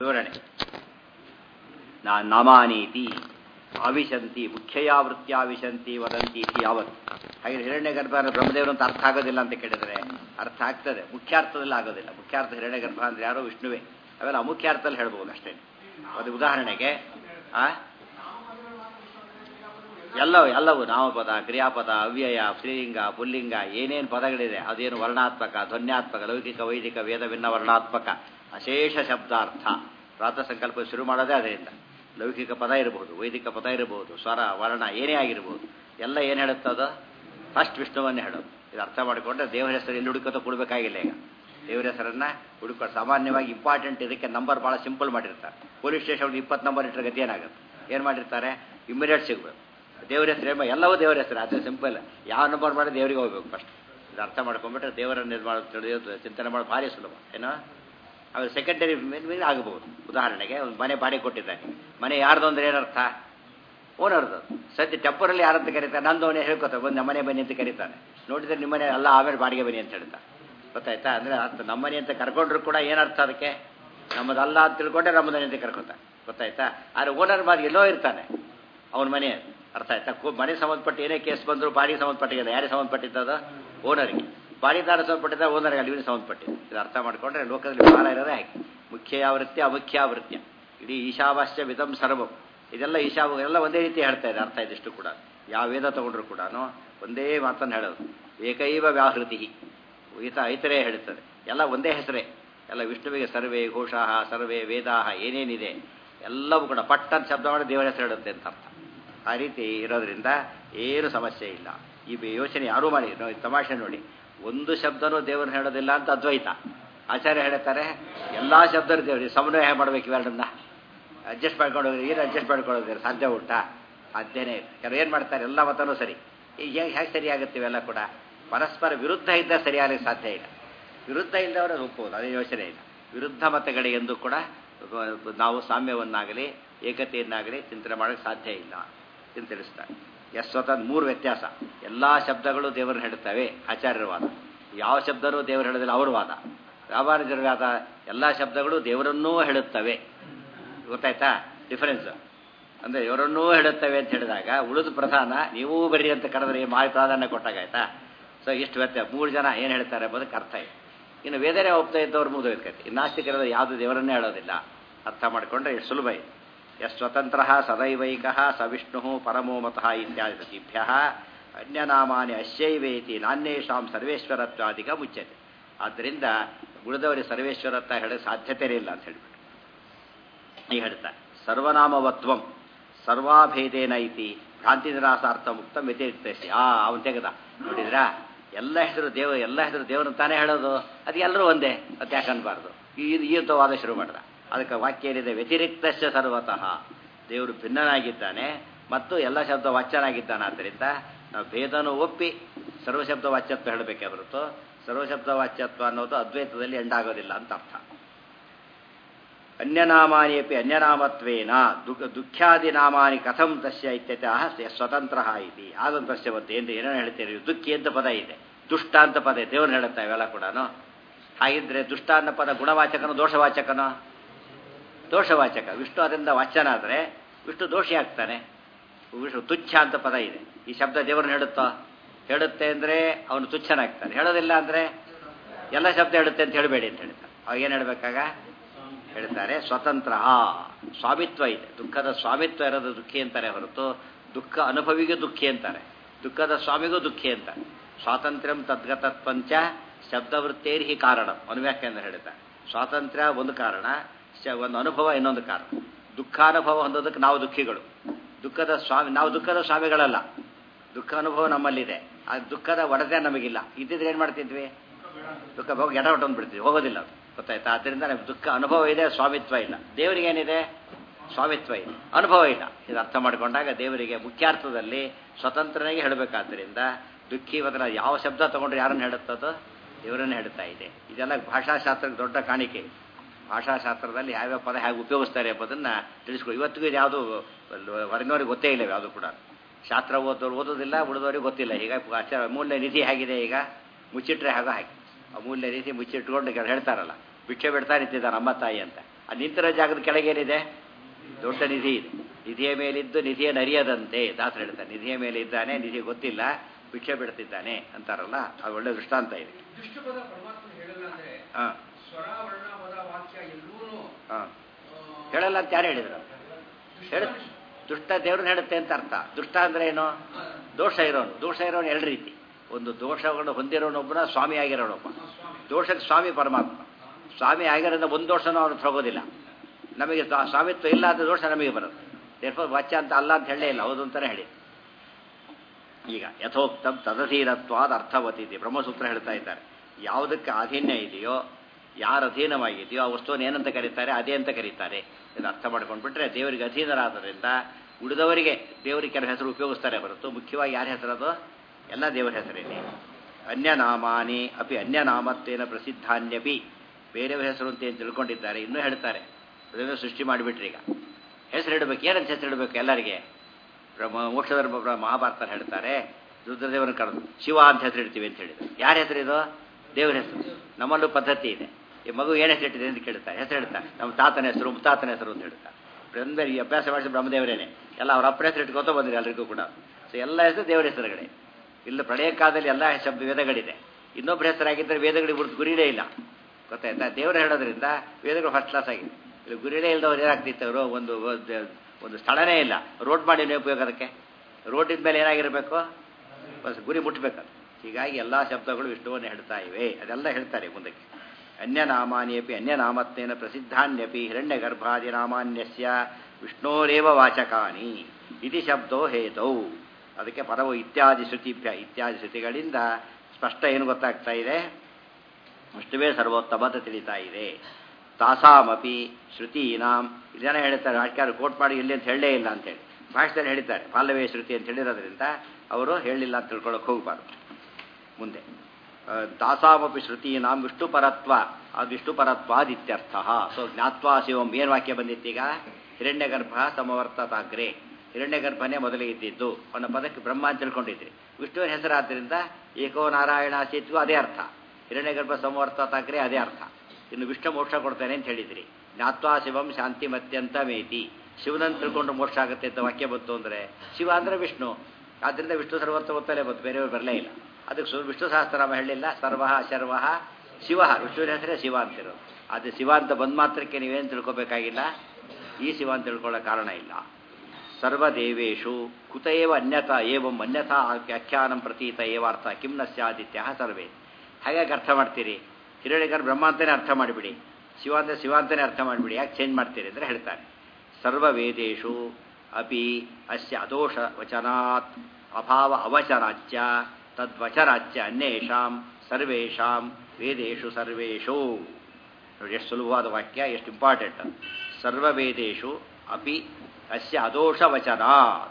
ವಿವರಣೆ ನಾ ನಮಾನೀತಿ ಅವಿಶಂತಿ ಮುಖ್ಯಯಾವೃತ್ಯಾವಿಶಂತಿ ವದಂತಿ ಇತಿ ಯಾವತ್ ಹಾಗೆ ಹಿರಣ್ಯ ಗರ್ಭ ಅಂದ್ರೆ ಬ್ರಹ್ಮದೇವರು ಅಂತ ಅರ್ಥ ಆಗೋದಿಲ್ಲ ಅಂತ ಕೇಳಿದರೆ ಅರ್ಥ ಆಗ್ತದೆ ಮುಖ್ಯಾರ್ಥದಲ್ಲಿ ಆಗೋದಿಲ್ಲ ಮುಖ್ಯಾರ್ಥ ಹಿರಣ್ಯ ಗರ್ಭ ಅಂದ್ರೆ ಯಾರೋ ವಿಷ್ಣುವೇ ಅವೆಲ್ಲ ಅಮುಖ್ಯಾರ್ಥದಲ್ಲಿ ಹೇಳ್ಬೋದು ಅಷ್ಟೇ ಅದು ಉದಾಹರಣೆಗೆ ಆ ಎಲ್ಲವೂ ಎಲ್ಲವೂ ನಾಮಪದ ಕ್ರಿಯಾಪದ ಅವ್ಯಯ ಸ್ತ್ರೀಲಿಂಗ ಪುಲ್ಲಿಂಗ ಏನೇನು ಪದಗಳಿದೆ ಅದೇನು ವರ್ಣಾತ್ಮಕ ಧ್ವನ್ಯಾತ್ಮಕ ಲೌಕಿಕ ವೈದಿಕ ವೇದ ಭಿನ್ನ ವರ್ಣಾತ್ಮಕ ಅಶೇಷ ಶಬ್ದಾರ್ಥ ಪ್ರಾತಃ ಸಂಕಲ್ಪ ಶುರು ಮಾಡೋದೇ ಅದರಿಂದ ಲೌಕಿಕ ಪದ ಇರಬಹುದು ವೈದಿಕ ಪದ ಇರಬಹುದು ಸ್ವರ ವರ್ಣ ಏನೇ ಆಗಿರಬಹುದು ಎಲ್ಲ ಏನು ಹೇಳುತ್ತದೋ ಫಸ್ಟ್ ವಿಷ್ಣುವನ್ನೇ ಹೇಳೋದು ಇದು ಅರ್ಥ ಮಾಡಿಕೊಂಡ್ರೆ ದೇವರ ಹೆಸರು ಎಲ್ಲಿ ಹುಡುಕೋತ ಕೊಡಬೇಕಾಗಿಲ್ಲ ಈಗ ದೇವರ ಹೆಸರನ್ನ ಹುಡುಕೊಂಡು ಸಾಮಾನ್ಯವಾಗಿ ಇಂಪಾರ್ಟೆಂಟ್ ಇದಕ್ಕೆ ನಂಬರ್ ಭಾಳ ಸಿಂಪಲ್ ಮಾಡಿರ್ತಾರೆ ಪೊಲೀಸ್ ಸ್ಟೇಷನ್ ಇಪ್ಪತ್ತು ನಂಬರ್ ಇಟ್ಟರೆ ಗತಿ ಏನಾಗುತ್ತೆ ಏನು ಮಾಡಿರ್ತಾರೆ ಇಮಿಡಿಯೇಟ್ ಸಿಗಬೇಕು ದೇವರ ಹೆಸರು ಎಲ್ಲವೂ ದೇವರ ಹೆಸರು ಅದೇ ಸಿಂಪಲ್ ಯಾವ ನಂಬರ್ ಮಾಡಿ ದೇವರಿಗೆ ಹೋಗ್ಬೇಕು ಫಸ್ಟ್ ಇದು ಅರ್ಥ ಮಾಡ್ಕೊಂಡ್ಬಿಟ್ರೆ ದೇವರ ನಿರ್ಮಾಣ ತಿಳಿಯೋದು ಚಿಂತನೆ ಮಾಡೋದು ಭಾರಿ ಸುಲಭ ಏನೋ ಅವ್ರು ಸೆಕೆಂಡರಿ ಮೇಲೆ ಆಗಬಹುದು ಉದಾಹರಣೆಗೆ ಒಂದು ಮನೆ ಬಾಡಿಗೆ ಕೊಟ್ಟಿದ್ದಾನೆ ಮನೆ ಯಾರ್ದು ಅಂದ್ರೆ ಏನರ್ಥ ಓನರ್ದು ಸದ್ಯ ಟೆಂಪರಲ್ಲಿ ಯಾರಂತ ಕರೀತಾರೆ ನಂದು ಅವನೇ ಹೇಳ್ಕೊತಾರೆ ಬಂದು ನಮ್ಮನೆ ಬನ್ನಿ ಅಂತ ಕರೀತಾನೆ ನೋಡಿದ್ರೆ ನಿಮ್ಮನೆ ಅಲ್ಲ ಆಮೇಲೆ ಬಾಡಿಗೆ ಬನ್ನಿ ಅಂತ ಹೇಳ್ತಾರೆ ಗೊತ್ತಾಯ್ತಾ ಅಂದರೆ ಅರ್ಥ ನಮ್ಮನೆ ಅಂತ ಕರ್ಕೊಂಡ್ರು ಕೂಡ ಏನರ್ಥ ಅದಕ್ಕೆ ನಮ್ಮದಲ್ಲ ಅಂತ ತಿಳ್ಕೊಂಡ್ರೆ ನಮ್ಮದನೆ ಅಂತ ಕರ್ಕೊತಾರೆ ಗೊತ್ತಾಯ್ತಾ ಆದರೆ ಓನರ್ ಬಾಡಿಗೆ ಎಲ್ಲೋ ಇರ್ತಾನೆ ಅವನ ಮನೆ ಅರ್ಥ ಆಯ್ತಾ ಮನೆ ಸಂಬಂಧಪಟ್ಟ ಏನೇ ಕೇಸ್ ಬಂದರೂ ಬಾಡಿಗೆ ಸಂಬಂಧಪಟ್ಟಿಲ್ಲ ಯಾರಿಗೆ ಸಂಬಂಧಪಟ್ಟಿದ್ದದು ಓನರಿಗೆ ಬಾಡಿದಾರ ಸಂಬಂಧಪಟ್ಟಿದ್ದ ಓನರ್ಗೆ ಅಲ್ಲಿ ಇವನಿಗೆ ಸಂಬಂಧಪಟ್ಟಿದ್ದು ಇದು ಅರ್ಥ ಮಾಡಿಕೊಂಡ್ರೆ ಲೋಕದಲ್ಲಿ ಭಾಳ ಇರೋದೇ ಹಾಗೆ ಮುಖ್ಯಾವೃತ್ತಿ ಅಮುಖ್ಯಾವೃತ್ಯ ಇಡೀ ಈಶಾವಾಸ್ಯ ವಿಧಂ ಸರ್ವಂ ಇದೆಲ್ಲ ಈಶಾ ಎಲ್ಲ ಒಂದೇ ರೀತಿ ಹೇಳ್ತಾ ಇದೆ ಅರ್ಥ ಇದಿಷ್ಟು ಕೂಡ ಯಾವ ವೇದ ತಗೊಂಡ್ರು ಕೂಡ ಒಂದೇ ಮಾತನ್ನು ಹೇಳೋದು ಏಕೈವ ವ್ಯಾಹೃತಿ ಈತ ಐತರೇ ಹೇಳುತ್ತದೆ ಎಲ್ಲ ಒಂದೇ ಹೆಸರೇ ಎಲ್ಲ ವಿಷ್ಣುವಿಗೆ ಸರ್ವೇ ಘೋಷಾಹ ಸರ್ವೇ ವೇದಾಹ ಏನೇನಿದೆ ಎಲ್ಲವೂ ಕೂಡ ಪಟ್ಟಂತ ಶಬ್ದ ಮಾಡಿ ದೇವರ ಹೆಸರು ಹೇಳುತ್ತೆ ಅಂತ ಅರ್ಥ ಆ ರೀತಿ ಇರೋದ್ರಿಂದ ಏನು ಸಮಸ್ಯೆ ಇಲ್ಲ ಈ ಯೋಚನೆ ಯಾರೂ ಮಾಡಿ ನೋಡಿ ತಮಾಷೆ ನೋಡಿ ಒಂದು ಶಬ್ದನೂ ದೇವರನ್ನ ಹೇಳೋದಿಲ್ಲ ಅಂತ ಅದ್ವೈತ ಆಚಾರ್ಯ ಹೇಳ್ತಾರೆ ಎಲ್ಲ ಶಬ್ದರು ದೇವರಿಗೆ ಸಮನ್ವಯ ಮಾಡಬೇಕು ಇವೆರಡನ್ನ ಅಡ್ಜಸ್ಟ್ ಮಾಡ್ಕೊಂಡು ಹೋಗಿ ಏನು ಅಡ್ಜಸ್ಟ್ ಮಾಡ್ಕೊಳ್ಳೋದಿಲ್ಲ ಸಾಧ್ಯ ಉಂಟಾ ಸಾಧ್ಯನೇ ಕೆಲವು ಏನು ಮಾಡ್ತಾರೆ ಎಲ್ಲ ಮತನೂ ಸರಿ ಈಗ ಹೇಗೆ ಸರಿಯಾಗುತ್ತೆ ಇವೆಲ್ಲ ಕೂಡ ಪರಸ್ಪರ ವಿರುದ್ಧ ಇದ್ದ ಸರಿಯಾಗಲಿಕ್ಕೆ ಸಾಧ್ಯ ಇಲ್ಲ ವಿರುದ್ಧ ಇಲ್ಲದವರು ಒಪ್ಪುವುದು ಅದೇ ಯೋಚನೆ ಇಲ್ಲ ವಿರುದ್ಧ ಮತಗಳಿಗೆಂದು ಕೂಡ ನಾವು ಸಾಮ್ಯವನ್ನಾಗಲಿ ಏಕತೆಯನ್ನಾಗಲಿ ಚಿಂತನೆ ಮಾಡೋಕ್ಕೆ ಸಾಧ್ಯ ಇಲ್ಲ ಅಂತ ತಿಳಿಸ್ತಾರೆ ಎಸ್ ಸ್ವತಃ ಮೂರು ವ್ಯತ್ಯಾಸ ಎಲ್ಲ ಶಬ್ದಗಳು ದೇವರನ್ನ ಹೇಳುತ್ತವೆ ಆಚಾರ್ಯರ ವಾದ ಯಾವ ಶಬ್ದನೂ ದೇವರು ಹೇಳೋದಿಲ್ಲ ಅವ್ರ ವಾದ ರಾಮಾನುಜರ ವಾದ ಎಲ್ಲ ಶಬ್ದಗಳು ದೇವರನ್ನೂ ಹೇಳುತ್ತವೆ ಗೊತ್ತಾಯ್ತಾ ಡಿಫರೆನ್ಸ್ ಅಂದರೆ ಇವರನ್ನೂ ಹೇಳುತ್ತವೆ ಅಂತ ಹೇಳಿದಾಗ ಉಳಿದು ಪ್ರಧಾನ ನೀವೂ ಬರ್ರಿ ಅಂತ ಕರೆದ್ರೆ ಮಾಯ ಪ್ರಾಧಾನ್ಯ ಕೊಟ್ಟಾಗಾಯ್ತಾ ಸೊ ಇಷ್ಟು ವ್ಯತ್ಯಾಸ ಮೂರು ಜನ ಏನು ಹೇಳ್ತಾರೆ ಎಂಬುದಕ್ಕೆ ಅರ್ಥ ಇದೆ ಇನ್ನು ವೇದನೆ ಒಪ್ತಾ ಇದ್ದವ್ರು ಮುಗಿದೋಯ್ತೈತೆ ನಾಸ್ತಿಕರದ ಯಾವುದು ದೇವರನ್ನೇ ಹೇಳೋದಿಲ್ಲ ಅರ್ಥ ಮಾಡಿಕೊಂಡ್ರೆ ಎಷ್ಟು ಸುಲಭ ಇದೆ ಯಸ್ ಸ್ವತಂತ್ರ ಸದೈವೈಕ ಸ ವಿಷ್ಣು ಪರಮೋ ಮತಃ ಇತ್ಯಾದಿ ಪ್ರತಿಭ್ಯ ಅನ್ಯನಾಮಾನಿ ಅಶ್ಯೈವೇತಿ ನಾನ್ಯೇಷಾಂ ಸರ್ವೇಶ್ವರತ್ವಾದಿಕ ಮುಚ್ಚತೆ ಆದ್ದರಿಂದ ಉಳಿದವರಿಗೆ ಸರ್ವೇಶ್ವರತ್ವ ಹೇಳೋ ಸಾಧ್ಯತೆ ಇಲ್ಲ ಅಂತ ಹೇಳ್ಬಿಟ್ಟು ಈ ಹೇಳ್ತಾರೆ ಸರ್ವನಾಮವತ್ವಂ ಸರ್ವಾಭೇದೇನ ಐತಿ ಭ್ರಾಂತಿ ನಿರಾಸಾರ್ಥ ಮುಕ್ತ ವ್ಯತಿರಿಕ್ತಸಿ ಆ ಅವನು ತೆಗೆದ ನೋಡಿದ್ರಾ ಎಲ್ಲ ಹೆಸರು ದೇವ ಎಲ್ಲ ಹೆಸರು ದೇವರನ್ನು ತಾನೇ ಹೇಳೋದು ಅದು ಎಲ್ಲರೂ ಒಂದೇ ಅದು ಯಾಕೆ ಅನ್ಬಾರ್ದು ಈ ಈ ವಾದ ಶುರು ಮಾಡ್ದ ಅದಕ್ಕೆ ವಾಕ್ಯ ಏನಿದೆ ವ್ಯತಿರಿಕ್ತಶ್ಚ ಸರ್ವತಃ ದೇವರು ಭಿನ್ನನಾಗಿದ್ದಾನೆ ಮತ್ತು ಎಲ್ಲ ಶಬ್ದ ವಾಚ್ಯನಾಗಿದ್ದಾನೆ ಆದ್ದರಿಂದ ನಾವು ಭೇದನೂ ಒಪ್ಪಿ ಸರ್ವಶಬ್ದ ವಾಚ್ಯತ್ವ ಹೇಳಬೇಕೇ ಹೊರತು ಸರ್ವಶಬ್ದ ವಾಚ್ಯತ್ವ ಅನ್ನೋದು ಅದ್ವೈತದಲ್ಲಿ ಎಂಡಾಗೋದಿಲ್ಲ ಅಂತ ಅರ್ಥ ಅನ್ಯನಾಮಾನಿ ಅಪಿ ಅನ್ಯನಾಮತ್ವೇನ ದುಃಖ ದುಃಖ್ಯಾದಿ ನಾಮಾನಿ ಕಥಂ ತಸ್ಯ ಇತ್ಯತಃ ಸ್ವತಂತ್ರ ಇತಿ ಆದಂತಸ್ಯ ಮತ್ತೆ ಎಂದು ಏನೇನು ಹೇಳ್ತೀರಿ ದುಃಖಿ ಅಂತ ಪದ ಇದೆ ದುಷ್ಟ ಅಂತ ಪದ ಇದೆ ದೇವ್ರನ್ನ ಹೇಳುತ್ತಾ ಇವೆಲ್ಲ ಕೂಡ ಹಾಗಿದ್ರೆ ದುಷ್ಟ ಅನ್ನೋ ಪದ ಗುಣವಾಚಕನೋ ದೋಷವಾಚಕನೋ ದೋಷವಾಚಕ ವಿಷ್ಣು ಅದರಿಂದ ವಾಚ್ಯನಾದರೆ ವಿಷ್ಣು ದೋಷಿ ಆಗ್ತಾನೆ ವಿಷ್ಣು ತುಚ್ಛ ಅಂತ ಪದ ಇದೆ ಈ ಶಬ್ದ ದೇವರನ್ನ ಹೇಳುತ್ತೋ ಹೇಳುತ್ತೆ ಅಂದರೆ ಅವನು ತುಚ್ಛನಾಗ್ತಾನೆ ಹೇಳೋದಿಲ್ಲ ಅಂದರೆ ಎಲ್ಲ ಶಬ್ದ ಹೇಳುತ್ತೆ ಅಂತ ಹೇಳಬೇಡಿ ಅಂತ ಹೇಳ್ತಾರೆ ಅವಾಗ ಏನು ಹೇಳಬೇಕಾಗ ಹೇಳ್ತಾರೆ ಸ್ವತಂತ್ರ ಸ್ವಾಮಿತ್ವ ಇದೆ ದುಃಖದ ಸ್ವಾಮಿತ್ವ ಇರೋದು ದುಃಖಿ ಅಂತಾರೆ ಹೊರತು ದುಃಖ ಅನುಭವಿಗೂ ದುಃಖಿ ಅಂತಾರೆ ದುಃಖದ ಸ್ವಾಮಿಗೂ ದುಃಖಿ ಅಂತಾರೆ ಸ್ವಾತಂತ್ರ್ಯಂ ತದ್ಗತತ್ವಂಚ ಶಬ್ದವೃತ್ತೇರಿ ಹಿ ಕಾರಣ ಅನುವ್ಯಾಖ್ಯ ಅಂತ ಹೇಳ್ತಾರೆ ಸ್ವಾತಂತ್ರ್ಯ ಒಂದು ಕಾರಣ ಒಂದು ಅನುಭವ ಇನ್ನೊಂದು ಕಾರಣ ದುಃಖಾನುಭವ ಹೊಂದೋದಕ್ಕೆ ನಾವು ದುಃಖಿಗಳು ದುಃಖದ ಸ್ವಾಮಿ ನಾವು ದುಃಖದ ಸ್ವಾಮಿಗಳಲ್ಲ ದುಃಖ ಅನುಭವ ನಮ್ಮಲ್ಲಿದೆ ಆ ದುಃಖದ ಒಡೆದೇ ನಮಗಿಲ್ಲ ಇದ್ದಿದ್ರೆ ಏನು ಮಾಡ್ತಿದ್ವಿ ದುಃಖ ಹೋಗಿ ಎಡ ಹೊಟ್ಟೊಂದು ಬಿಡ್ತೀವಿ ಹೋಗೋದಿಲ್ಲ ಅದು ಗೊತ್ತಾಯ್ತಾ ಆದ್ದರಿಂದ ನಮಗೆ ದುಃಖ ಅನುಭವ ಇದೆ ಸ್ವಾಮಿತ್ವ ಇಲ್ಲ ದೇವರಿಗೆ ಏನಿದೆ ಸ್ವಾಮಿತ್ವ ಇದೆ ಅನುಭವ ಇಲ್ಲ ಇದು ಅರ್ಥ ಮಾಡಿಕೊಂಡಾಗ ದೇವರಿಗೆ ಮುಖ್ಯಾರ್ಥದಲ್ಲಿ ಸ್ವತಂತ್ರನಾಗಿ ಹೇಳಬೇಕಾದ್ದರಿಂದ ದುಃಖಿ ಬದಲ ಯಾವ ಶಬ್ದ ತಗೊಂಡ್ರೆ ಯಾರನ್ನು ಹೇಳುತ್ತದೋ ದೇವರನ್ನೇ ಹೇಳ್ತಾ ಇದೆ ಇದೆಲ್ಲ ಭಾಷಾಶಾಸ್ತ್ರಕ್ಕೆ ದೊಡ್ಡ ಕಾಣಿಕೆ ಭಾಷಾಶಾಸ್ತ್ರದಲ್ಲಿ ಯಾವ್ಯಾವ ಪದ ಹೇಗೆ ಉಪಯೋಗಿಸ್ತಾರೆ ಎಂಬುದನ್ನು ತಿಳಿಸ್ಕೊಳ್ಳಿ ಇವತ್ತಿಗೂ ಇದು ಯಾವುದು ಹೊರಗಿನವ್ರಿಗೆ ಗೊತ್ತೇ ಇಲ್ಲ ಯಾವುದು ಕೂಡ ಶಾಸ್ತ್ರ ಓದೋರು ಓದೋದಿಲ್ಲ ಉಳಿದವ್ರಿಗೆ ಗೊತ್ತಿಲ್ಲ ಈಗ ಅಮೂಲ್ಯ ನಿಧಿ ಹೇಗಿದೆ ಈಗ ಮುಚ್ಚಿಟ್ರೆ ಹಾಗೆ ಹಾಗೆ ಅಮೂಲ್ಯ ರೀತಿ ಮುಚ್ಚಿಟ್ಕೊಂಡು ಹೇಳ್ತಾರಲ್ಲ ಭಿಕ್ಷೆ ಬಿಡ್ತಾ ನಿಂತಿದ್ದಾನೆ ಅಮ್ಮ ತಾಯಿ ಅಂತ ಆ ನಿಂತಿರೋ ಜಾಗದ ಕೆಳಗೇನಿದೆ ದೊಡ್ಡ ನಿಧಿ ಇದೆ ನಿಧಿಯ ಮೇಲಿದ್ದು ನಿಧಿಯನ್ನು ಅರಿಯದಂತೆ ದಾಸರು ಹೇಳ್ತಾರೆ ನಿಧಿಯ ಮೇಲೆ ಇದ್ದಾನೆ ನಿಧಿ ಗೊತ್ತಿಲ್ಲ ಭಿಕ್ಷೆ ಬಿಡ್ತಿದ್ದಾನೆ ಅಂತಾರಲ್ಲ ಅದು ಒಳ್ಳೆ ದೃಷ್ಟಾಂತ ಇದೆ ದುಷ್ಟಪದ ಪರಮಾತ್ಮ ಹೇಳಲ್ಲ ಅಂದ್ರೆ ಹಾಂ ಸ್ವರ ವರ್ಣ ಪದ ವಾಕ್ಯ ಎಲ್ಲೂ ಹಾಂ ಹೇಳಲ್ಲ ಅಂತ ಯಾರು ಹೇಳಿದ್ರು ಹೇಳ ದುಷ್ಟ ದೇವ್ರನ್ನ ಹೇಳುತ್ತೆ ಅಂತ ಅರ್ಥ ದುಷ್ಟ ಅಂದ್ರೆ ಏನು ದೋಷ ಇರೋನು ದೋಷ ಇರೋನು ಎರಡು ರೀತಿ ಒಂದು ದೋಷಗಳನ್ನು ಹೊಂದಿರೋನೊಬ್ಬನ ಸ್ವಾಮಿ ಆಗಿರೋನೊಬ್ಬ ದೋಷಕ್ಕೆ ಸ್ವಾಮಿ ಪರಮಾತ್ಮ ಸ್ವಾಮಿ ಆಗಿರೋದ್ರಿಂದ ಒಂದು ದೋಷನೂ ಅವನು ಹೋಗೋದಿಲ್ಲ ನಮಗೆ ಸ್ವಾ- ಸ್ವಾಮಿತ್ವ ಇಲ್ಲ ಅಂತ ದೋಷ ನಮಗೆ ಬರೋದು ದೇರ್ಫೋರ್ ವಾಚ್ಯ ಅಂತ ಅಲ್ಲ ಅಂತ ಹೇಳೇ ಇಲ್ಲ ಹೌದು ಅಂತಾನೆ ಹೇಳಿ ಈಗ ಯಥೋಕ್ತಂ ತದಧೀನತ್ವಾದ ಅರ್ಥವತಿದೆ ಬ್ರಹ್ಮಸೂತ್ರ ಹೇಳ್ತಾ ಇದ್ದಾರೆ ಯಾವುದಕ್ಕೆ ಅಧೀನ್ಯ ಇದೆಯೋ ಯಾರ ಅಧೀನವಾಗಿದೆಯೋ ಆ ವಸ್ತುವನ್ನು ಏನಂತ ಕರೀತಾರೆ ಅದೇ ಅಂತ ಕರೀತಾರೆ ಇದು ಅರ್ಥ ಮಾಡ್ಕೊಂಡ್ಬಿಟ್ರೆ ದೇವರಿಗೆ ಅಧೀನರಾದ್ದರಿಂದ ಉಳಿದವರಿಗೆ ದೇವರಿಗೆ ಕೆಲವು ಹೆಸರು ಉಪಯೋಗಿಸ್ತಾರೆ ಹೊರತು ಮುಖ್ಯವಾಗಿ ಯಾರ ಹೆಸರದು ಎಲ್ಲ ದೇವರ ಹೆಸರೇನೆ ಅನ್ಯನಾಮಾನಿ ಅಪಿ ಅನ್ಯನಾಮತ್ವೇನ ಪ್ರಸಿದ್ಧಾನ್ಯಪಿ ಬೇರೆಯವರ ಹೆಸರು ಅಂತ ಏನು ತಿಳ್ಕೊಂಡಿದ್ದಾರೆ ಇನ್ನೂ ಹೇಳ್ತಾರೆ ಅದನ್ನು ಸೃಷ್ಟಿ ಮಾಡಿಬಿಟ್ರಿ ಈಗ ಹೆಸರು ಇಡಬೇಕು ಏನಂತ ಹೆಸರು ಇಡಬೇಕು ಎಲ್ಲರಿಗೆ ಬ್ರಹ್ಮ ಮೋಕ್ಷಧರ್ಮ ಬ್ರ- ಮಹಾಭಾರತ ಹೇಳ್ತಾರೆ ರುದ್ರದೇವರನ್ನು ಕರೆದು ಶಿವ ಅಂತ ಹೆಸರು ಇಡ್ತೀವಿ ಅಂತ ಹೇಳಿದ್ರು ಯಾರ ಹೆಸರು ಇದು ದೇವರ ಹೆಸರು ನಮ್ಮಲ್ಲೂ ಪದ್ಧತಿ ಇದೆ ಈ ಮಗು ಏನು ಹೆಸರು ಇಟ್ಟಿದೆ ಅಂತ ಕೇಳ್ತಾರೆ ಹೆಸರು ಹೇಳ್ತಾರೆ ನಮ್ಮ ತಾತನ ಹೆಸರು ಮುತ್ತಾತನ ಹೆಸರು ಅಂತ ಹೇಳ್ತಾರೆ ಬ್ರಹ್ಮ ಈ ಅಭ್ಯಾಸ ಮಾಡಿಸಿ ಬ್ರಹ್ಮದೇವರೇನೆ ಎಲ್ಲ ಅವ್ರ ಅಪ್ಪನ ಹೆಸರು ಇಟ್ಕೋತ ಬಂದಿರಿ ಎಲ್ರಿಗೂ ಕೂಡ ಸೊ ಎಲ್ಲ ಹೆಸರು ದೇವರ ಹೆಸರುಗಳೇ ಇಲ್ಲ ಪ್ರಳಯ ಕಾಲದಲ್ಲಿ ಎಲ್ಲ ಶಬ್ದ ವೇದಗಳಿದೆ ಇನ್ನೊಬ್ಬರ ಹೆಸರಾಗಿದ್ದರೆ ವೇದಗಳಿಗೆ ಗುರುತು ಗುರಿನೇ ಇಲ್ಲ ಗೊತ್ತಾಯ್ತಾ ದೇವರು ಹೇಳೋದ್ರಿಂದ ವೇದಗಳು ಫಸ್ಟ್ ಕ್ಲಾಸ್ ಆಗಿದೆ ಇಲ್ಲಿ ಗುರಿನೇ ಇಲ್ಲದವ್ರು ಏನಾಗ್ತಿತ್ತು ಅವರು ಒಂದು ಒಂದು- ಒಂದು ಸ್ಥಳನೇ ಇಲ್ಲ ರೋಡ್ ಮಾಡಿ ಏನು ಉಪಯೋಗ ಅದಕ್ಕೆ ರೋಡಿನ ಮೇಲೆ ಏನಾಗಿರಬೇಕು ಬಸ್ ಗುರಿ ಮುಟ್ಟಬೇಕು ಹೀಗಾಗಿ ಎಲ್ಲ ಶಬ್ದಗಳು ವಿಷ್ಣುವನ್ನು ಹೇಳ್ತಾ ಇವೆ ಅದೆಲ್ಲ ಹೇಳ್ತಾರೆ ಮುಂದಕ್ಕೆ ಅನ್ಯನಾಮಾನ್ಯಪಿ ಅನ್ಯನಾಮತ್ನೇನ ಪ್ರಸಿದ್ಧಾನ್ಯಪಿ ಹಿರಣ್ಯ ಗರ್ಭಾದಿ ನಾಮಾನ್ಯಸ್ಯ ವಿಷ್ಣೋರೇವ ವಾಚಕಾನಿ ಇತಿ ಶಬ್ದೋ ಹೇತೌ ಅದಕ್ಕೆ ಪರವು ಇತ್ಯಾದಿ ಶ್ರುತಿಭ್ಯ ಇತ್ಯಾದಿ ಶ್ರುತಿಗಳಿಂದ ಸ್ಪಷ್ಟ ಏನು ಗೊತ್ತಾಗ್ತಾ ಇದೆ ವಿಷ್ಣುವೇ ಸರ್ವೋತ್ತಮ ಅಂತ ತಿಳಿತಾ ಇದೆ ತಾಸಾಮಪಿ ಶ್ರುತೀನಾಂ ಇದನ್ನ ಹೇಳ್ತಾರೆ ವಾಕ್ಯಾರು ಕೋಟ್ ಮಾಡಿ ಇಲ್ಲಿ ಅಂತ ಹೇಳಲೇ ಇಲ್ಲ ಅಂತೇಳಿ ಭಾಷೆದಲ್ಲಿ ಹೇಳಿದ್ದಾರೆ ಪಾಲವೇ ಶ್ರುತಿ ಅಂತ ಹೇಳಿರೋದ್ರಿಂದ ಅವರು ಹೇಳಿಲ್ಲ ಅಂತ ತಿಳ್ಕೊಳ್ಳೋಕೆ ಹೋಗಬಾರ್ದು ಮುಂದೆ ಆ, ತಾಸಾಮಪಿ ಶ್ರುತೀನಾಂ ವಿಷ್ಣುಪರತ್ವ ಅದು ವಿಷ್ಣುಪರತ್ವಾದಿತ್ಯರ್ಥ ಸೊ ಜ್ಞಾತ್ವಾ ಶಿವಂ ಏನು ವಾಕ್ಯ ಬಂದಿತ್ತೀಗ ಹಿರಣ್ಯಗರ್ಭ ಸಮವರ್ತತಾಗ್ರೆ ಹಿರಣ್ಯಗರ್ಭನೇ ಮೊದಲೇ ಇದ್ದಿದ್ದು ಅವನ ಪದಕ್ಕೆ ಬ್ರಹ್ಮ ಅಂತ ತಿಳ್ಕೊಂಡಿದ್ರಿ ವಿಷ್ಣುವಿನ ಹೆಸರಾದ್ದರಿಂದ ಏಕೋ ನಾರಾಯಣ ಸೇತುವ ಅದೇ ಅರ್ಥ ಹಿರಣ್ಯಗರ್ಭ ಸಮವರ್ತತಾಗ್ರೆ ಅದೇ ಅರ್ಥ ಇನ್ನು ವಿಷ್ಣು ಮೋಕ್ಷ ಕೊಡ್ತಾನೆ ಅಂತ ಹೇಳಿದ್ರಿ ಜ್ಞಾತ್ವಾ ಶಿವಂ ಶಾಂತಿ ಮತ್ಯಂತ ಮೇತಿ ಶಿವನನ್ನು ತಿಳ್ಕೊಂಡು ಮೋಕ್ಷ ಆಗುತ್ತೆ ಅಂತ ವಾಕ್ಯ ಬಂತು ಅಂದರೆ ಶಿವ ಅಂದರೆ ವಿಷ್ಣು ಆದ್ದರಿಂದ ವಿಷ್ಣು ಸರ್ವತ್ರ ಗೊತ್ತಲೇ ಬಂತು ಬೇರೆಯವರು ಬರಲೇ ಇಲ್ಲ ಅದಕ್ಕೆ ಸು ವಿಷ್ಣು ಸಹಸ್ರನಾಮ ಹೇಳಿಲ್ಲ ಸರ್ವ ಶರ್ವ ಶಿವ ವಿಷ್ಣುವಿನ ಹೆಸರೇ ಶಿವ ಅಂತಿರೋದು ಅದು ಶಿವ ಅಂತ ಬಂದ ಮಾತ್ರಕ್ಕೆ ನೀವೇನು ತಿಳ್ಕೊಬೇಕಾಗಿಲ್ಲ ಈ ಶಿವ ಅಂತ ತಿಳ್ಕೊಳ್ಳೋ ಕಾರಣ ಇಲ್ಲ ಸರ್ವದೇವೇಶು ಕುತ ಏವ ಅನ್ಯತಾ ಏವಂ ಅನ್ಯಥಾ ವ್ಯಾಖ್ಯಾನಂ ಪ್ರತೀತ ಏವಾರ್ಥ ಕಿಂ ನ ಸ್ಯಾದಿತ್ಯ ಸರ್ವೇ ಹಾಗಾಗಿ ಅರ್ಥ ಮಾಡ್ತೀರಿ ಹಿರಣ್ಯಕರ್ ಬ್ರಹ್ಮ ಅಂತಾನೆ ಅರ್ಥ ಮಾಡಿಬಿಡಿ ಶಿವ ಅಂದರೆ ಶಿವ ಅಂತಾನೆ ಅರ್ಥ ಮಾಡಿಬಿಡಿ ಯಾಕೆ ಚೇಂಜ್ ಮಾಡ್ತೀರಿ ಅಂದರೆ ಹೇಳ್ತಾರೆ ಸರ್ವವೇದೇಶು ಅಪಿ ಅಸ್ಯ ಅದೋಷ ವಚನಾತ್ ಅಭಾವ ಅವಚರಾಚ್ಯ ತದ್ವಚರಾಚ್ಯ ಅನ್ಯೇಷಾಂ ಸರ್ವೇಷಾಂ ವೇದೇಶು ಸರ್ವೇಷು ನೋಡಿ ಎಷ್ಟು ಸುಲಭವಾದ ವಾಕ್ಯ ಎಷ್ಟು ಇಂಪಾರ್ಟೆಂಟ್ ಸರ್ವವೇದೇಶು ಅಪಿ ಅಸ್ಯ ಅದೋಷ ವಚನ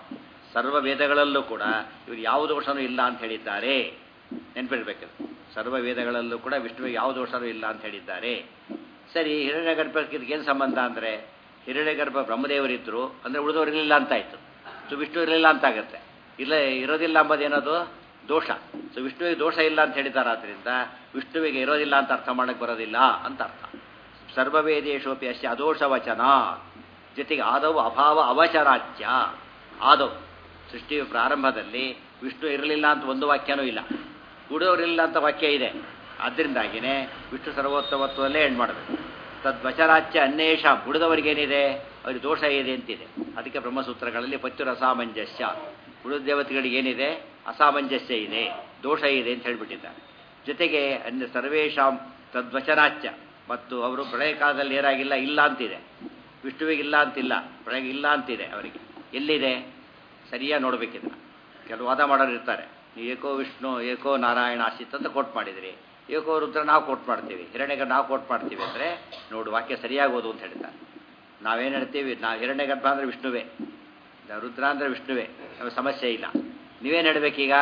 ಸರ್ವ ವೇದಗಳಲ್ಲೂ ಕೂಡ ಇವರು ಯಾವ ದೋಷನೂ ಇಲ್ಲ ಅಂತ ಹೇಳಿದ್ದಾರೆ ನೆನಪಿರ್ಬೇಕಿದೆ ಸರ್ವ ವೇದಗಳಲ್ಲೂ ಕೂಡ ವಿಷ್ಣುವಿಗೆ ಯಾವ ದೋಷನೂ ಇಲ್ಲ ಅಂತ ಹೇಳಿದ್ದಾರೆ ಸರಿ ಹಿರಣ್ಯಗರ್ಭಕ್ಕೆ ಇದಕ್ಕೇನು ಸಂಬಂಧ ಅಂದರೆ ಹಿರಣ್ಯಗರ್ಭ ಬ್ರಹ್ಮದೇವರಿದ್ದರು ಅಂದರೆ ಉಳಿದವರು ಇರಲಿಲ್ಲ ಅಂತಾಯ್ತು ಸೊ ವಿಷ್ಣು ಇರಲಿಲ್ಲ ಅಂತ ಆಗುತ್ತೆ ಇಲ್ಲ ಇರೋದಿಲ್ಲ ಎಂಬುದೇನದು ದೋಷ ಸೊ ವಿಷ್ಣುವಿಗೆ ದೋಷ ಇಲ್ಲ ಅಂತ ಹೇಳಿದ್ದಾರೆ ಆದ್ದರಿಂದ ವಿಷ್ಣುವಿಗೆ ಇರೋದಿಲ್ಲ ಅಂತ ಅರ್ಥ ಮಾಡಕ್ಕೆ ಬರೋದಿಲ್ಲ ಅಂತ ಅರ್ಥ ಸರ್ವವೇದೇಶೋಪಿ ಅಷ್ಟೇ ಅದೋಷ ವಚನ ಜೊತೆಗೆ ಆದವು ಅಭಾವ ಅವಚರಾಚ್ಯ ಆದವು ಸೃಷ್ಟಿಯ ಪ್ರಾರಂಭದಲ್ಲಿ ವಿಷ್ಣು ಇರಲಿಲ್ಲ ಅಂತ ಒಂದು ವಾಕ್ಯನೂ ಇಲ್ಲ ಉಳಿದವರಿಲ್ಲ ಅಂತ ವಾಕ್ಯ ಇದೆ ಆದ್ದರಿಂದಾಗಿಯೇ ವಿಷ್ಣು ಸರ್ವೋತ್ತಮತ್ವದಲ್ಲೇ ಎಂಡ್ ಮಾಡಬೇಕು ತದ್ವಚರಾಚ್ಯ ಅನ್ವೇಷ ಉಳಿದವರಿಗೇನಿದೆ ಅವ್ರಿಗೆ ದೋಷ ಇದೆ ಅಂತಿದೆ ಅದಕ್ಕೆ ಬ್ರಹ್ಮಸೂತ್ರಗಳಲ್ಲಿ ಪಚ್ಚುರ ಅಸಾಮಂಜಸ್ಯ ಉಳಿದ ದೇವತೆಗಳಿಗೆ ಏನಿದೆ ಅಸಾಮಂಜಸ್ಯ ಇದೆ ದೋಷ ಇದೆ ಅಂತ ಹೇಳಿಬಿಟ್ಟಿದ್ದಾರೆ ಜೊತೆಗೆ ಅನ್ಯ ಸರ್ವೇಶಾಂ ತದ್ವಚನಾಚ್ಯ ಮತ್ತು ಅವರು ಪ್ರಳಯ ಕಾಲದಲ್ಲಿ ಏನಾಗಿಲ್ಲ ಇಲ್ಲ ಅಂತಿದೆ ವಿಷ್ಣುವಿಗೆ ಇಲ್ಲ ಅಂತಿಲ್ಲ ಪ್ರಳಯ ಇಲ್ಲ ಅಂತಿದೆ ಅವರಿಗೆ ಎಲ್ಲಿದೆ ಸರಿಯಾಗಿ ನೋಡಬೇಕಿದ್ರೆ ಕೆಲವು ವಾದ ಮಾಡೋರು ಇರ್ತಾರೆ ನೀವು ಏಕೋ ವಿಷ್ಣು ಏಕೋ ನಾರಾಯಣ ಆಶಿತ್ ಅಂತ ಕೋಟ್ ಮಾಡಿದಿರಿ ಏಕೋ ರುದ್ರ ನಾವು ಕೋಟ್ ಮಾಡ್ತೀವಿ ಹಿರಣ್ಯಗರ್ಭ ನಾವು ಕೋಟ್ ಮಾಡ್ತೀವಿ ಅಂದರೆ ನೋಡು ವಾಕ್ಯ ಸರಿಯಾಗಿ ಓದು ಅಂತ ಹೇಳ್ತಾರೆ ನಾವೇನು ಹೇಳ್ತೀವಿ ನಾವು ಹಿರಣ್ಯಗರ್ಭ ಅಂದರೆ ವಿಷ್ಣುವೇ ರುದ್ರ ಅಂದರೆ ವಿಷ್ಣುವೇ ನಮಗೆ ಸಮಸ್ಯೆ ಇಲ್ಲ ನೀವೇನು ಹೇಳಬೇಕೀಗ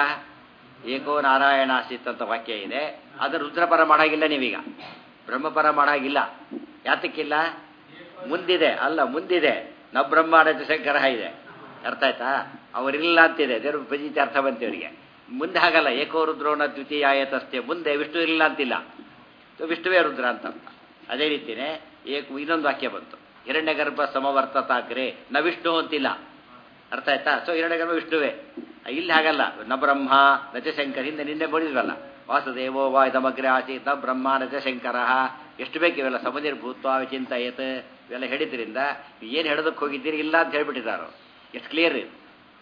ಏಕೋ ನಾರಾಯಣ ಆಶಿತ್ ಅಂತ ವಾಕ್ಯ ಇದೆ ಆದರೆ ರುದ್ರಪರ ಮಾಡಾಗಿಲ್ಲ ನೀವೀಗ ಬ್ರಹ್ಮಪರ ಮಾಡಾಗಿಲ್ಲ ಯಾತಕ್ಕಿಲ್ಲ ಮುಂದಿದೆ ಅಲ್ಲ ಮುಂದಿದೆ ನ ಬ್ರಹ್ಮಾಂಡ ಶಂಕರ ಇದೆ ಅರ್ಥ ಆಯ್ತಾ ಅವರಿಲ್ಲ ಅಂತಿದೆ ದೇವ್ರ ಭಜಿತ ಅರ್ಥ ಬಂತು ಇವರಿಗೆ ಮುಂದೆ ಹಾಗಲ್ಲ ಏಕೋ ರುದ್ರೋಣ ದ್ವಿತೀಯ ಆಯತಸ್ತೆ ಮುಂದೆ ವಿಷ್ಣು ಇರಲಿಲ್ಲ ಅಂತಿಲ್ಲ ಸೊ ವಿಷ್ಣುವೇ ರುದ್ರ ಅಂತ ಅರ್ಥ ಅದೇ ರೀತಿಯೇ ಏಕ ಇನ್ನೊಂದು ವಾಕ್ಯ ಬಂತು ಹಿರಣ್ಯ ಗರ್ಭ ಸಮವರ್ತತಾಗ್ರೆ ನ ವಿಷ್ಣು ಅಂತಿಲ್ಲ ಅರ್ಥ ಆಯ್ತಾ ಸೊ ಹಿರಣ್ಯ ಗರ್ಭ ವಿಷ್ಣುವೇ ಇಲ್ಲಿ ಹಾಗಲ್ಲ ನ ಬ್ರಹ್ಮ ನಚ ಶಂಕರ ಹಿಂದೆ ನಿನ್ನೆ ಬಡಿದ್ವಲ್ಲ ವಾಸುದೇವೋ ವಾ ಇದಮಗ್ರೆ ಆಸೀತ ನ ಬ್ರಹ್ಮ ನಚ ಶಂಕರ ಎಷ್ಟು ಬೇಕು ಇವೆಲ್ಲ ಸಮನಿರ್ ಭೂತ್ವ ವಿಚಿಂತಯತ್ ಇವೆಲ್ಲ ಹೇಳಿದ್ರಿಂದ ಏನು ಹೇಳೋದಕ್ಕೆ ಹೋಗಿದ್ದೀರಿ ಇಲ್ಲ ಅಂತ ಹೇಳ್ಬಿಟ್ಟಿದ್ದಾರೆ ಎಷ್ಟು ಕ್ಲಿಯರ್ ಇದು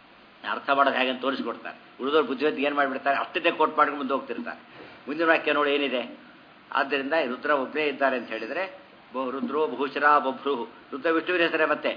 ಅರ್ಥ ಮಾಡೋದು ಹೇಗೆ ಅಂತ ತೋರಿಸ್ಕೊಡ್ತಾರೆ ಉಳಿದವ್ರು ಬುದ್ಧಿವಂತಿಗೆ ಏನು ಮಾಡಿಬಿಡ್ತಾರೆ ಅಷ್ಟೇ ಕೋಟ್ ಮಾಡ್ಕೊಂಡು ಮುಂದೆ ಹೋಗ್ತಿರ್ತಾರೆ ಮುಂದಿನ ವಾಕ್ಯ ನೋಡಿ ಏನಿದೆ ಆದ್ದರಿಂದ ರುದ್ರ ಒಬ್ಬರೇ ಇದ್ದಾರೆ ಅಂತ ಹೇಳಿದರೆ ಬಹು ರುದ್ರೋ ಬಹುಶರ ಬೊಬ್ರು ರುದ್ರ ವಿಷ್ಣುವಿನ ಹೆಸರೇ ಮತ್ತೆ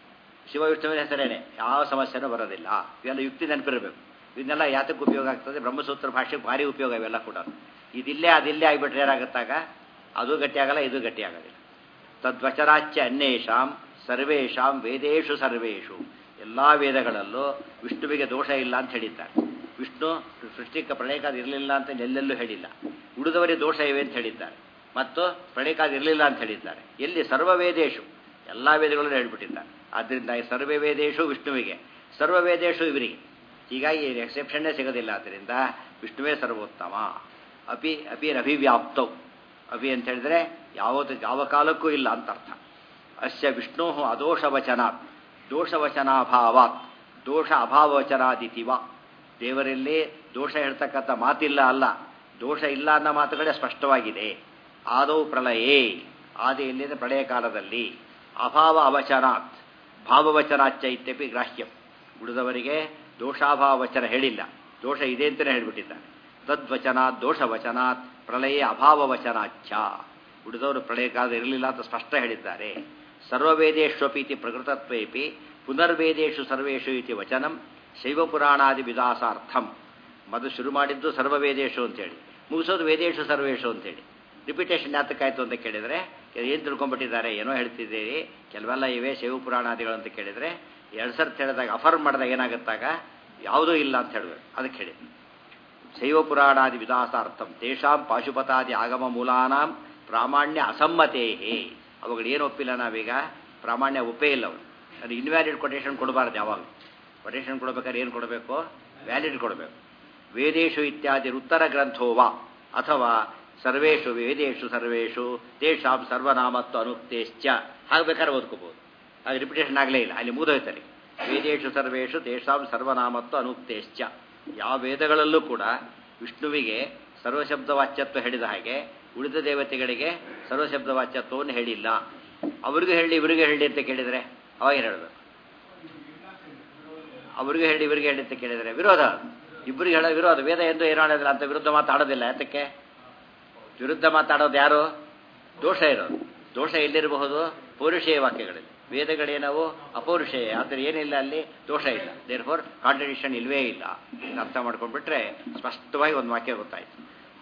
ಶಿವ ವಿಷ್ಣುವಿನ ಹೆಸರೇನೆ ಯಾವ ಸಮಸ್ಯೆನೂ ಬರೋದಿಲ್ಲ ಇವೆಲ್ಲ ಯುಕ್ತಿ ನೆನಪಿರಬೇಕು ಇದನ್ನೆಲ್ಲ ಯಾತಕ್ಕೆ ಉಪಯೋಗ ಆಗ್ತದೆ ಬ್ರಹ್ಮಸೂತ್ರ ಭಾಷೆಗೆ ಭಾರಿ ಉಪಯೋಗ ಇವೆಲ್ಲ ಕೂಡ ಇದಿಲ್ಲೇ ಅದಿಲ್ಲೇ ಆಗಿಬಿಟ್ರೆ ಏನಾಗುತ್ತಾಗ ಅದು ಗಟ್ಟಿಯಾಗಲ್ಲ ಇದು ಗಟ್ಟಿ ಆಗೋದಿಲ್ಲ ತದ್ವಚರಾಚ್ಯ ಅನ್ಯೇಷಾಂ ಸರ್ವೇಷಾಂ ವೇದೇಶು ಸರ್ವೇಷು ಎಲ್ಲ ವೇದಗಳಲ್ಲೂ ವಿಷ್ಣುವಿಗೆ ದೋಷ ಇಲ್ಲ ಅಂತ ಹೇಳಿದ್ದಾರೆ ವಿಷ್ಣು ಸೃಷ್ಟಿಕ ಪ್ರಳಯಕಾದ ಇರಲಿಲ್ಲ ಅಂತ ಎಲ್ಲೆಲ್ಲೂ ಹೇಳಿಲ್ಲ ಉಳಿದವರಿಗೆ ದೋಷ ಇವೆ ಅಂತ ಹೇಳಿದ್ದಾರೆ ಮತ್ತು ಪ್ರಳಯಕಾದ ಇರಲಿಲ್ಲ ಅಂತ ಹೇಳಿದ್ದಾರೆ ಎಲ್ಲಿ ಸರ್ವ ವೇದೇಶು ಎಲ್ಲ ವೇದಗಳನ್ನು ಹೇಳ್ಬಿಟ್ಟಿದ್ದಾರೆ ಆದ್ದರಿಂದ ಈ ಸರ್ವ ವೇದೇಶು ವಿಷ್ಣುವಿಗೆ ಸರ್ವ ವೇದೇಶು ಇವರಿಗೆ ಹೀಗಾಗಿ ಎಕ್ಸೆಪ್ಷನ್ನೇ ಸಿಗೋದಿಲ್ಲ ಆದ್ದರಿಂದ ವಿಷ್ಣುವೇ ಸರ್ವೋತ್ತಮ ಅಪಿ ಅಪಿ ಅಭಿವ್ಯಾಪ್ತೌ ಅಭಿ ಅಂತ ಹೇಳಿದ್ರೆ ಯಾವತ್ತು ಯಾವ ಕಾಲಕ್ಕೂ ಇಲ್ಲ ಅಂತ ಅರ್ಥ ಅಸ್ಯ ವಿಷ್ಣು ಅದೋಷವಚನಾತ್ ದೋಷವಚನಾಭಾವಾತ್ ದೋಷ ಅಭಾವವಚನಾದಿತಿವ ದೇವರಲ್ಲಿ ದೋಷ ಹೇಳ್ತಕ್ಕಂಥ ಮಾತಿಲ್ಲ ಅಲ್ಲ ದೋಷ ಇಲ್ಲ ಅನ್ನೋ ಮಾತುಗಳೇ ಸ್ಪಷ್ಟವಾಗಿದೆ ಆದೌ ಪ್ರಳಯೇ ಆದಿಯಲ್ಲಿ ಪ್ರಳಯ ಕಾಲದಲ್ಲಿ ಅಭಾವ ಅವಚನಾತ್ ಭಾವವಚನಾಚ್ಯ ಇತ್ಯಪಿ ಗ್ರಾಹ್ಯಂ ಉಳಿದವರಿಗೆ ದೋಷಾಭಾವ ವಚನ ಹೇಳಿಲ್ಲ ದೋಷ ಇದೆ ಅಂತಲೇ ಹೇಳ್ಬಿಟ್ಟಿದ್ದಾರೆ ತದ್ವಚನಾತ್ ದೋಷವಚನಾತ್ ಪ್ರಳಯ ಅಭಾವ ವಚನಾಚ್ಯ ಉಳಿದವರು ಪ್ರಳಯ ಕಾಲ ಇರಲಿಲ್ಲ ಅಂತ ಸ್ಪಷ್ಟ ಹೇಳಿದ್ದಾರೆ ಸರ್ವವೇದೇಶ್ವಪಿ ಇತಿ ಪ್ರಕೃತತ್ವೇಪಿ ಪುನರ್ವೇದೇಶು ಸರ್ವೇಷು ಇತಿ ವಚನಂ ಶೈವಪುರಾಣಾದಿ ವಿದಾಸಾರ್ಥಂ ಮೊದಲು ಶುರು ಮಾಡಿದ್ದು ಸರ್ವವೇದೇಶು ಅಂತೇಳಿ ಮುಗಿಸೋದು ವೇದೇಶು ಸರ್ವೇಶು ಅಂತೇಳಿ ರಿಪಿಟೇಷನ್ ಯಾತಕ್ಕಾಯ್ತು ಅಂತ ಕೇಳಿದರೆ ಏನು ತಿಳ್ಕೊಂಡ್ಬಿಟ್ಟಿದ್ದಾರೆ ಏನೋ ಹೇಳ್ತಿದ್ದೀರಿ ಕೆಲವೆಲ್ಲ ಇವೆ ಶೈವಪುರಾಣಾದಿಗಳು ಅಂತ ಕೇಳಿದರೆ ಎರಡು ಸರ್ತಿ ಹೇಳಿದಾಗ ಅಫರ್ಮ್ ಮಾಡಿದಾಗ ಏನಾಗುತ್ತಾಗ ಯಾವುದೂ ಇಲ್ಲ ಅಂತ ಹೇಳಬೇಕು ಅದಕ್ಕೆ ಹೇಳಿ ಶೈವಪುರಾಣಾದಿ ವಿದಾಸಾರ್ಥಂ ತೇಷಾಂ ಪಾಶುಪತಾದಿ ಆಗಮ ಮೂಲಾನಾಂ ಪ್ರಾಮಾಣ್ಯ ಅಸಮ್ಮತೇಹೇ ಅವುಗಳು ಏನು ಒಪ್ಪಿಲ್ಲ ನಾವೀಗ ಪ್ರಾಮಾಣ್ಯ ಒಪ್ಪೇ ಇಲ್ಲ ಅವರು ಅದು ಇನ್ವ್ಯಾಲಿಡ್ ಕೊಟೇಶನ್ ಕೊಡಬಾರ್ದು ಯಾವಾಗ ಕೊಟೇಶನ್ ಕೊಡಬೇಕಾದ್ರೆ ಏನು ಕೊಡಬೇಕು ವ್ಯಾಲಿಡ್ ಕೊಡಬೇಕು ವೇದೇಶು ಇತ್ಯಾದಿ ಉತ್ತರ ಗ್ರಂಥೋವಾ ಅಥವಾ ಸರ್ವೇಷು ವೇದೇಶು ಸರ್ವೇಷು ತೇಷಾಂ ಸರ್ವನಾಮತ್ವ ಅನುಕ್ತೇಶ್ಚ ಹಾಗೆ ಬೇಕಾದ್ರೆ ಓದ್ಕೋಬಹುದು ಅದು ರಿಪಿಟೇಷನ್ ಆಗಲೇ ಇಲ್ಲ ಅಲ್ಲಿ ಮುಗಿದೋಯ್ತಲ್ಲಿ ವೇದೇಶು ಸರ್ವೇಷು ತೇಷಾಂ ಸರ್ವನಾಮತ್ವ ಅನುಕ್ತೇಶ್ಚ ಯಾವ ವೇದಗಳಲ್ಲೂ ಕೂಡ ವಿಷ್ಣುವಿಗೆ ಸರ್ವಶಬ್ದ ವಾಚ್ಯತ್ವ ಹೇಳಿದ ಹಾಗೆ ಉಳಿದ ದೇವತೆಗಳಿಗೆ ಸರ್ವಶಬ್ದ ವಾಚ್ಯತ್ವವನ್ನು ಹೇಳಿಲ್ಲ ಅವ್ರಿಗೂ ಹೇಳಿ ಇವರಿಗೆ ಹೇಳಿ ಅಂತ ಕೇಳಿದರೆ ಅವಾಗ ಏನು ಹೇಳಬೇಕು ಅವ್ರಿಗೂ ಹೇಳಿ ಇವರಿಗೆ ಹೇಳಿ ಅಂತ ಕೇಳಿದರೆ ವಿರೋಧ ಇಬ್ಬರಿಗೆ ಹೇಳೋ ವಿರೋಧ ವೇದ ಎಂದು ಏನು ಹೇಳಿದ್ರೆ ಅಂತ ವಿರುದ್ಧ ಮಾತಾಡೋದಿಲ್ಲ ಯಾತಕ್ಕೆ ವಿರುದ್ಧ ಮಾತಾಡೋದು ಯಾರು ದೋಷ ಇರೋದು ದೋಷ ಎಲ್ಲಿರಬಹುದು ಪೌರುಷೇಯ ವಾಕ್ಯಗಳಲ್ಲಿ ವೇದಗಳೇನವು ಅಪೌರುಷೇಯ ಆದರೆ ಏನಿಲ್ಲ ಅಲ್ಲಿ ದೋಷ ಇಲ್ಲ ದೇರ್ ಫೋರ್ ಕಾಂಟ್ರಡಿಕ್ಷನ್ ಇಲ್ವೇ ಇಲ್ಲ ಅರ್ಥ ಮಾಡ್ಕೊಂಡ್ಬಿಟ್ರೆ ಸ್ಪಷ್ಟವಾಗಿ ಒಂದು ವಾಕ್ಯ ಗೊತ್ತಾಯ್ತು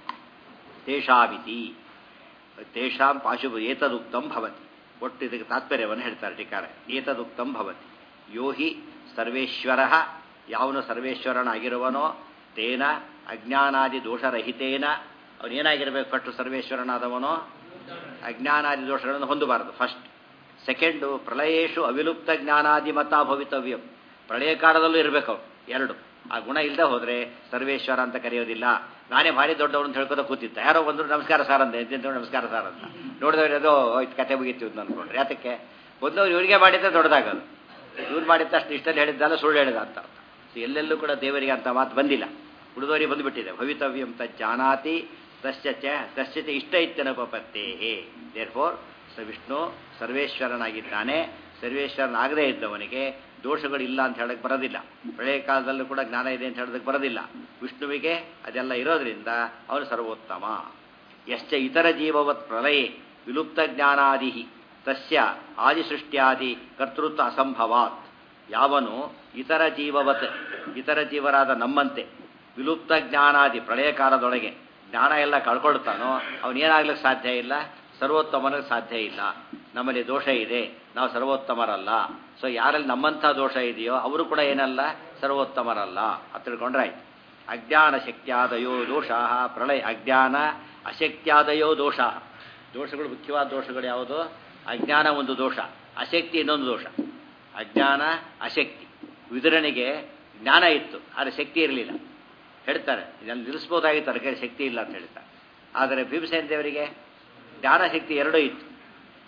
ತೇಷಾವಿತಿ ತೇಷಾಂ ಪಾಶು ಏತದುಕ್ತಂ ಭವತಿ ಒಟ್ಟು ಇದಕ್ಕೆ ತಾತ್ಪರ್ಯವನ್ನು ಹೇಳ್ತಾರೆ ಟೀಕಾರ ಏತದುಕ್ತಂ ಭವತಿ ಯೋ ಹಿ ಸರ್ವೇಶ್ವರ ಯಾವನು ಸರ್ವೇಶ್ವರನಾಗಿರುವನೋ ತೇನ ಅಜ್ಞಾನಾದಿ ದೋಷರಹಿತೇನ ಅವನೇನಾಗಿರ್ಬೇಕು ಫಸ್ಟ್ ಸರ್ವೇಶ್ವರನಾದವನೋ ಅಜ್ಞಾನಾದಿ ದೋಷಗಳನ್ನು ಹೊಂದಬಾರದು ಫಸ್ಟ್ ಸೆಕೆಂಡು ಪ್ರಳಯೇಶು ಅವಿಲುಪ್ತ ಜ್ಞಾನಾದಿ ಮತ ಭವಿತವ್ಯಂ ಪ್ರಳಯ ಕಾಲದಲ್ಲೂ ಇರಬೇಕು ಅವ್ರು ಎರಡು ಆ ಗುಣ ಇಲ್ಲದೆ ಹೋದರೆ ಸರ್ವೇಶ್ವರ ಅಂತ ಕರೆಯೋದಿಲ್ಲ ನಾನೇ ಭಾರಿ ದೊಡ್ಡವನು ಅಂತ ಹೇಳ್ಕೊತ ಕೂತಿದ್ದ ಯಾರೋ ಬಂದರು ನಮಸ್ಕಾರ ಸಾರ್ ಅಂದೆ ಎಂತ ನಮಸ್ಕಾರ ಸಾರ್ ಅಂತ ನೋಡಿದವ್ರು ಅದು ಇದು ಕತೆ ಮುಗೀತು ಅಂತ ಅಂದ್ಕೊಂಡ್ರೆ ಯಾತಕ್ಕೆ ಬಂದವ್ರು ಇವರಿಗೆ ಮಾಡಿದ್ದೆ ದೊಡ್ಡದಾಗೋದು ಇವ್ರು ಮಾಡಿದ ತಕ್ಷಣ ಇಷ್ಟಲ್ಲಿ ಹೇಳಿದ್ದಲ್ಲ ಸುಳ್ಳು ಹೇಳಿದ ಅಂತ ಅರ್ಥ ಸೊ ಎಲ್ಲೆಲ್ಲೂ ಕೂಡ ದೇವರಿಗೆ ಅಂತ ಮಾತು ಬಂದಿಲ್ಲ ಉಳಿದವರಿಗೆ ಬಂದುಬಿಟ್ಟಿದೆ ಭವಿತವ್ಯಂ ತ ಜಾನಾತಿ ತಶ್ಚ ಚ ತಶ್ಚ ಚ ಇಷ್ಟ ಇತ್ಯನುಪತ್ತೇ ದೇರ್ ಫೋರ್ ಸ ವಿಷ್ಣು ಸರ್ವೇಶ್ವರನಾಗಿದ್ದಾನೆ ಸರ್ವೇಶ್ವರನಾಗದೇ ಇದ್ದವನಿಗೆ ದೋಷಗಳಿಲ್ಲ ಅಂತ ಹೇಳಕ್ಕೆ ಬರೋದಿಲ್ಲ ಪ್ರಳಯ ಕಾಲದಲ್ಲೂ ಕೂಡ ಜ್ಞಾನ ಇದೆ ಅಂತ ಹೇಳೋದಕ್ಕೆ ಬರೋದಿಲ್ಲ ವಿಷ್ಣುವಿಗೆ ಅದೆಲ್ಲ ಇರೋದ್ರಿಂದ ಅವನು ಸರ್ವೋತ್ತಮ ಯಶ್ಚ ಇತರ ಜೀವವತ್ ಪ್ರಳಯೇ ವಿಲುಪ್ತ ಜ್ಞಾನಾದಿ ತಸ್ಯ ಆದಿಸೃಷ್ಟ್ಯಾದಿ ಕರ್ತೃತ್ವ ಅಸಂಭವಾತ್ ಯಾವನು ಇತರ ಜೀವವತ್ ಇತರ ಜೀವರಾದ ನಮ್ಮಂತೆ ವಿಲುಪ್ತ ಜ್ಞಾನಾದಿ ಪ್ರಳಯ ಕಾಲದೊಳಗೆ ಜ್ಞಾನ ಎಲ್ಲ ಕಳ್ಕೊಳ್ತಾನೋ ಅವನೇನಾಗ್ಲಿಕ್ಕೆ ಸಾಧ್ಯ ಇಲ್ಲ ಸರ್ವೋತ್ತಮನಿಗೆ ಸಾಧ್ಯ ಇಲ್ಲ ನಮ್ಮಲ್ಲಿ ದೋಷ ಇದೆ ನಾವು ಸರ್ವೋತ್ತಮರಲ್ಲ ಸೊ ಯಾರಲ್ಲಿ ನಮ್ಮಂಥ ದೋಷ ಇದೆಯೋ ಅವರು ಕೂಡ ಏನಲ್ಲ ಸರ್ವೋತ್ತಮರಲ್ಲ ಅಂತ ತಿಳ್ಕೊಂಡ್ರಾಯ್ತು ಅಜ್ಞಾನ ಶಕ್ತಿಯಾದಯೋ ದೋಷ ಪ್ರಳಯ ಅಜ್ಞಾನ ಅಶಕ್ತಿಯಾದಯೋ ದೋಷ ದೋಷಗಳು ಮುಖ್ಯವಾದ ದೋಷಗಳು ಯಾವುದು ಅಜ್ಞಾನ ಒಂದು ದೋಷ ಅಶಕ್ತಿ ಇನ್ನೊಂದು ದೋಷ ಅಜ್ಞಾನ ಅಶಕ್ತಿ ವಿದುರನಿಗೆ ಜ್ಞಾನ ಇತ್ತು ಆದರೆ ಶಕ್ತಿ ಇರಲಿಲ್ಲ ಹೇಳ್ತಾರೆ ಇದನ್ನು ನಿಲ್ಲಿಸ್ಬೋದಾಗಿತ್ತು ಅದಕ್ಕೆ ಶಕ್ತಿ ಇಲ್ಲ ಅಂತ ಹೇಳ್ತಾರೆ ಆದರೆ ಭೀಮಸೇನ ದೇವರಿಗೆ ಜ್ಞಾನ ಶಕ್ತಿ ಎರಡೂ ಇತ್ತು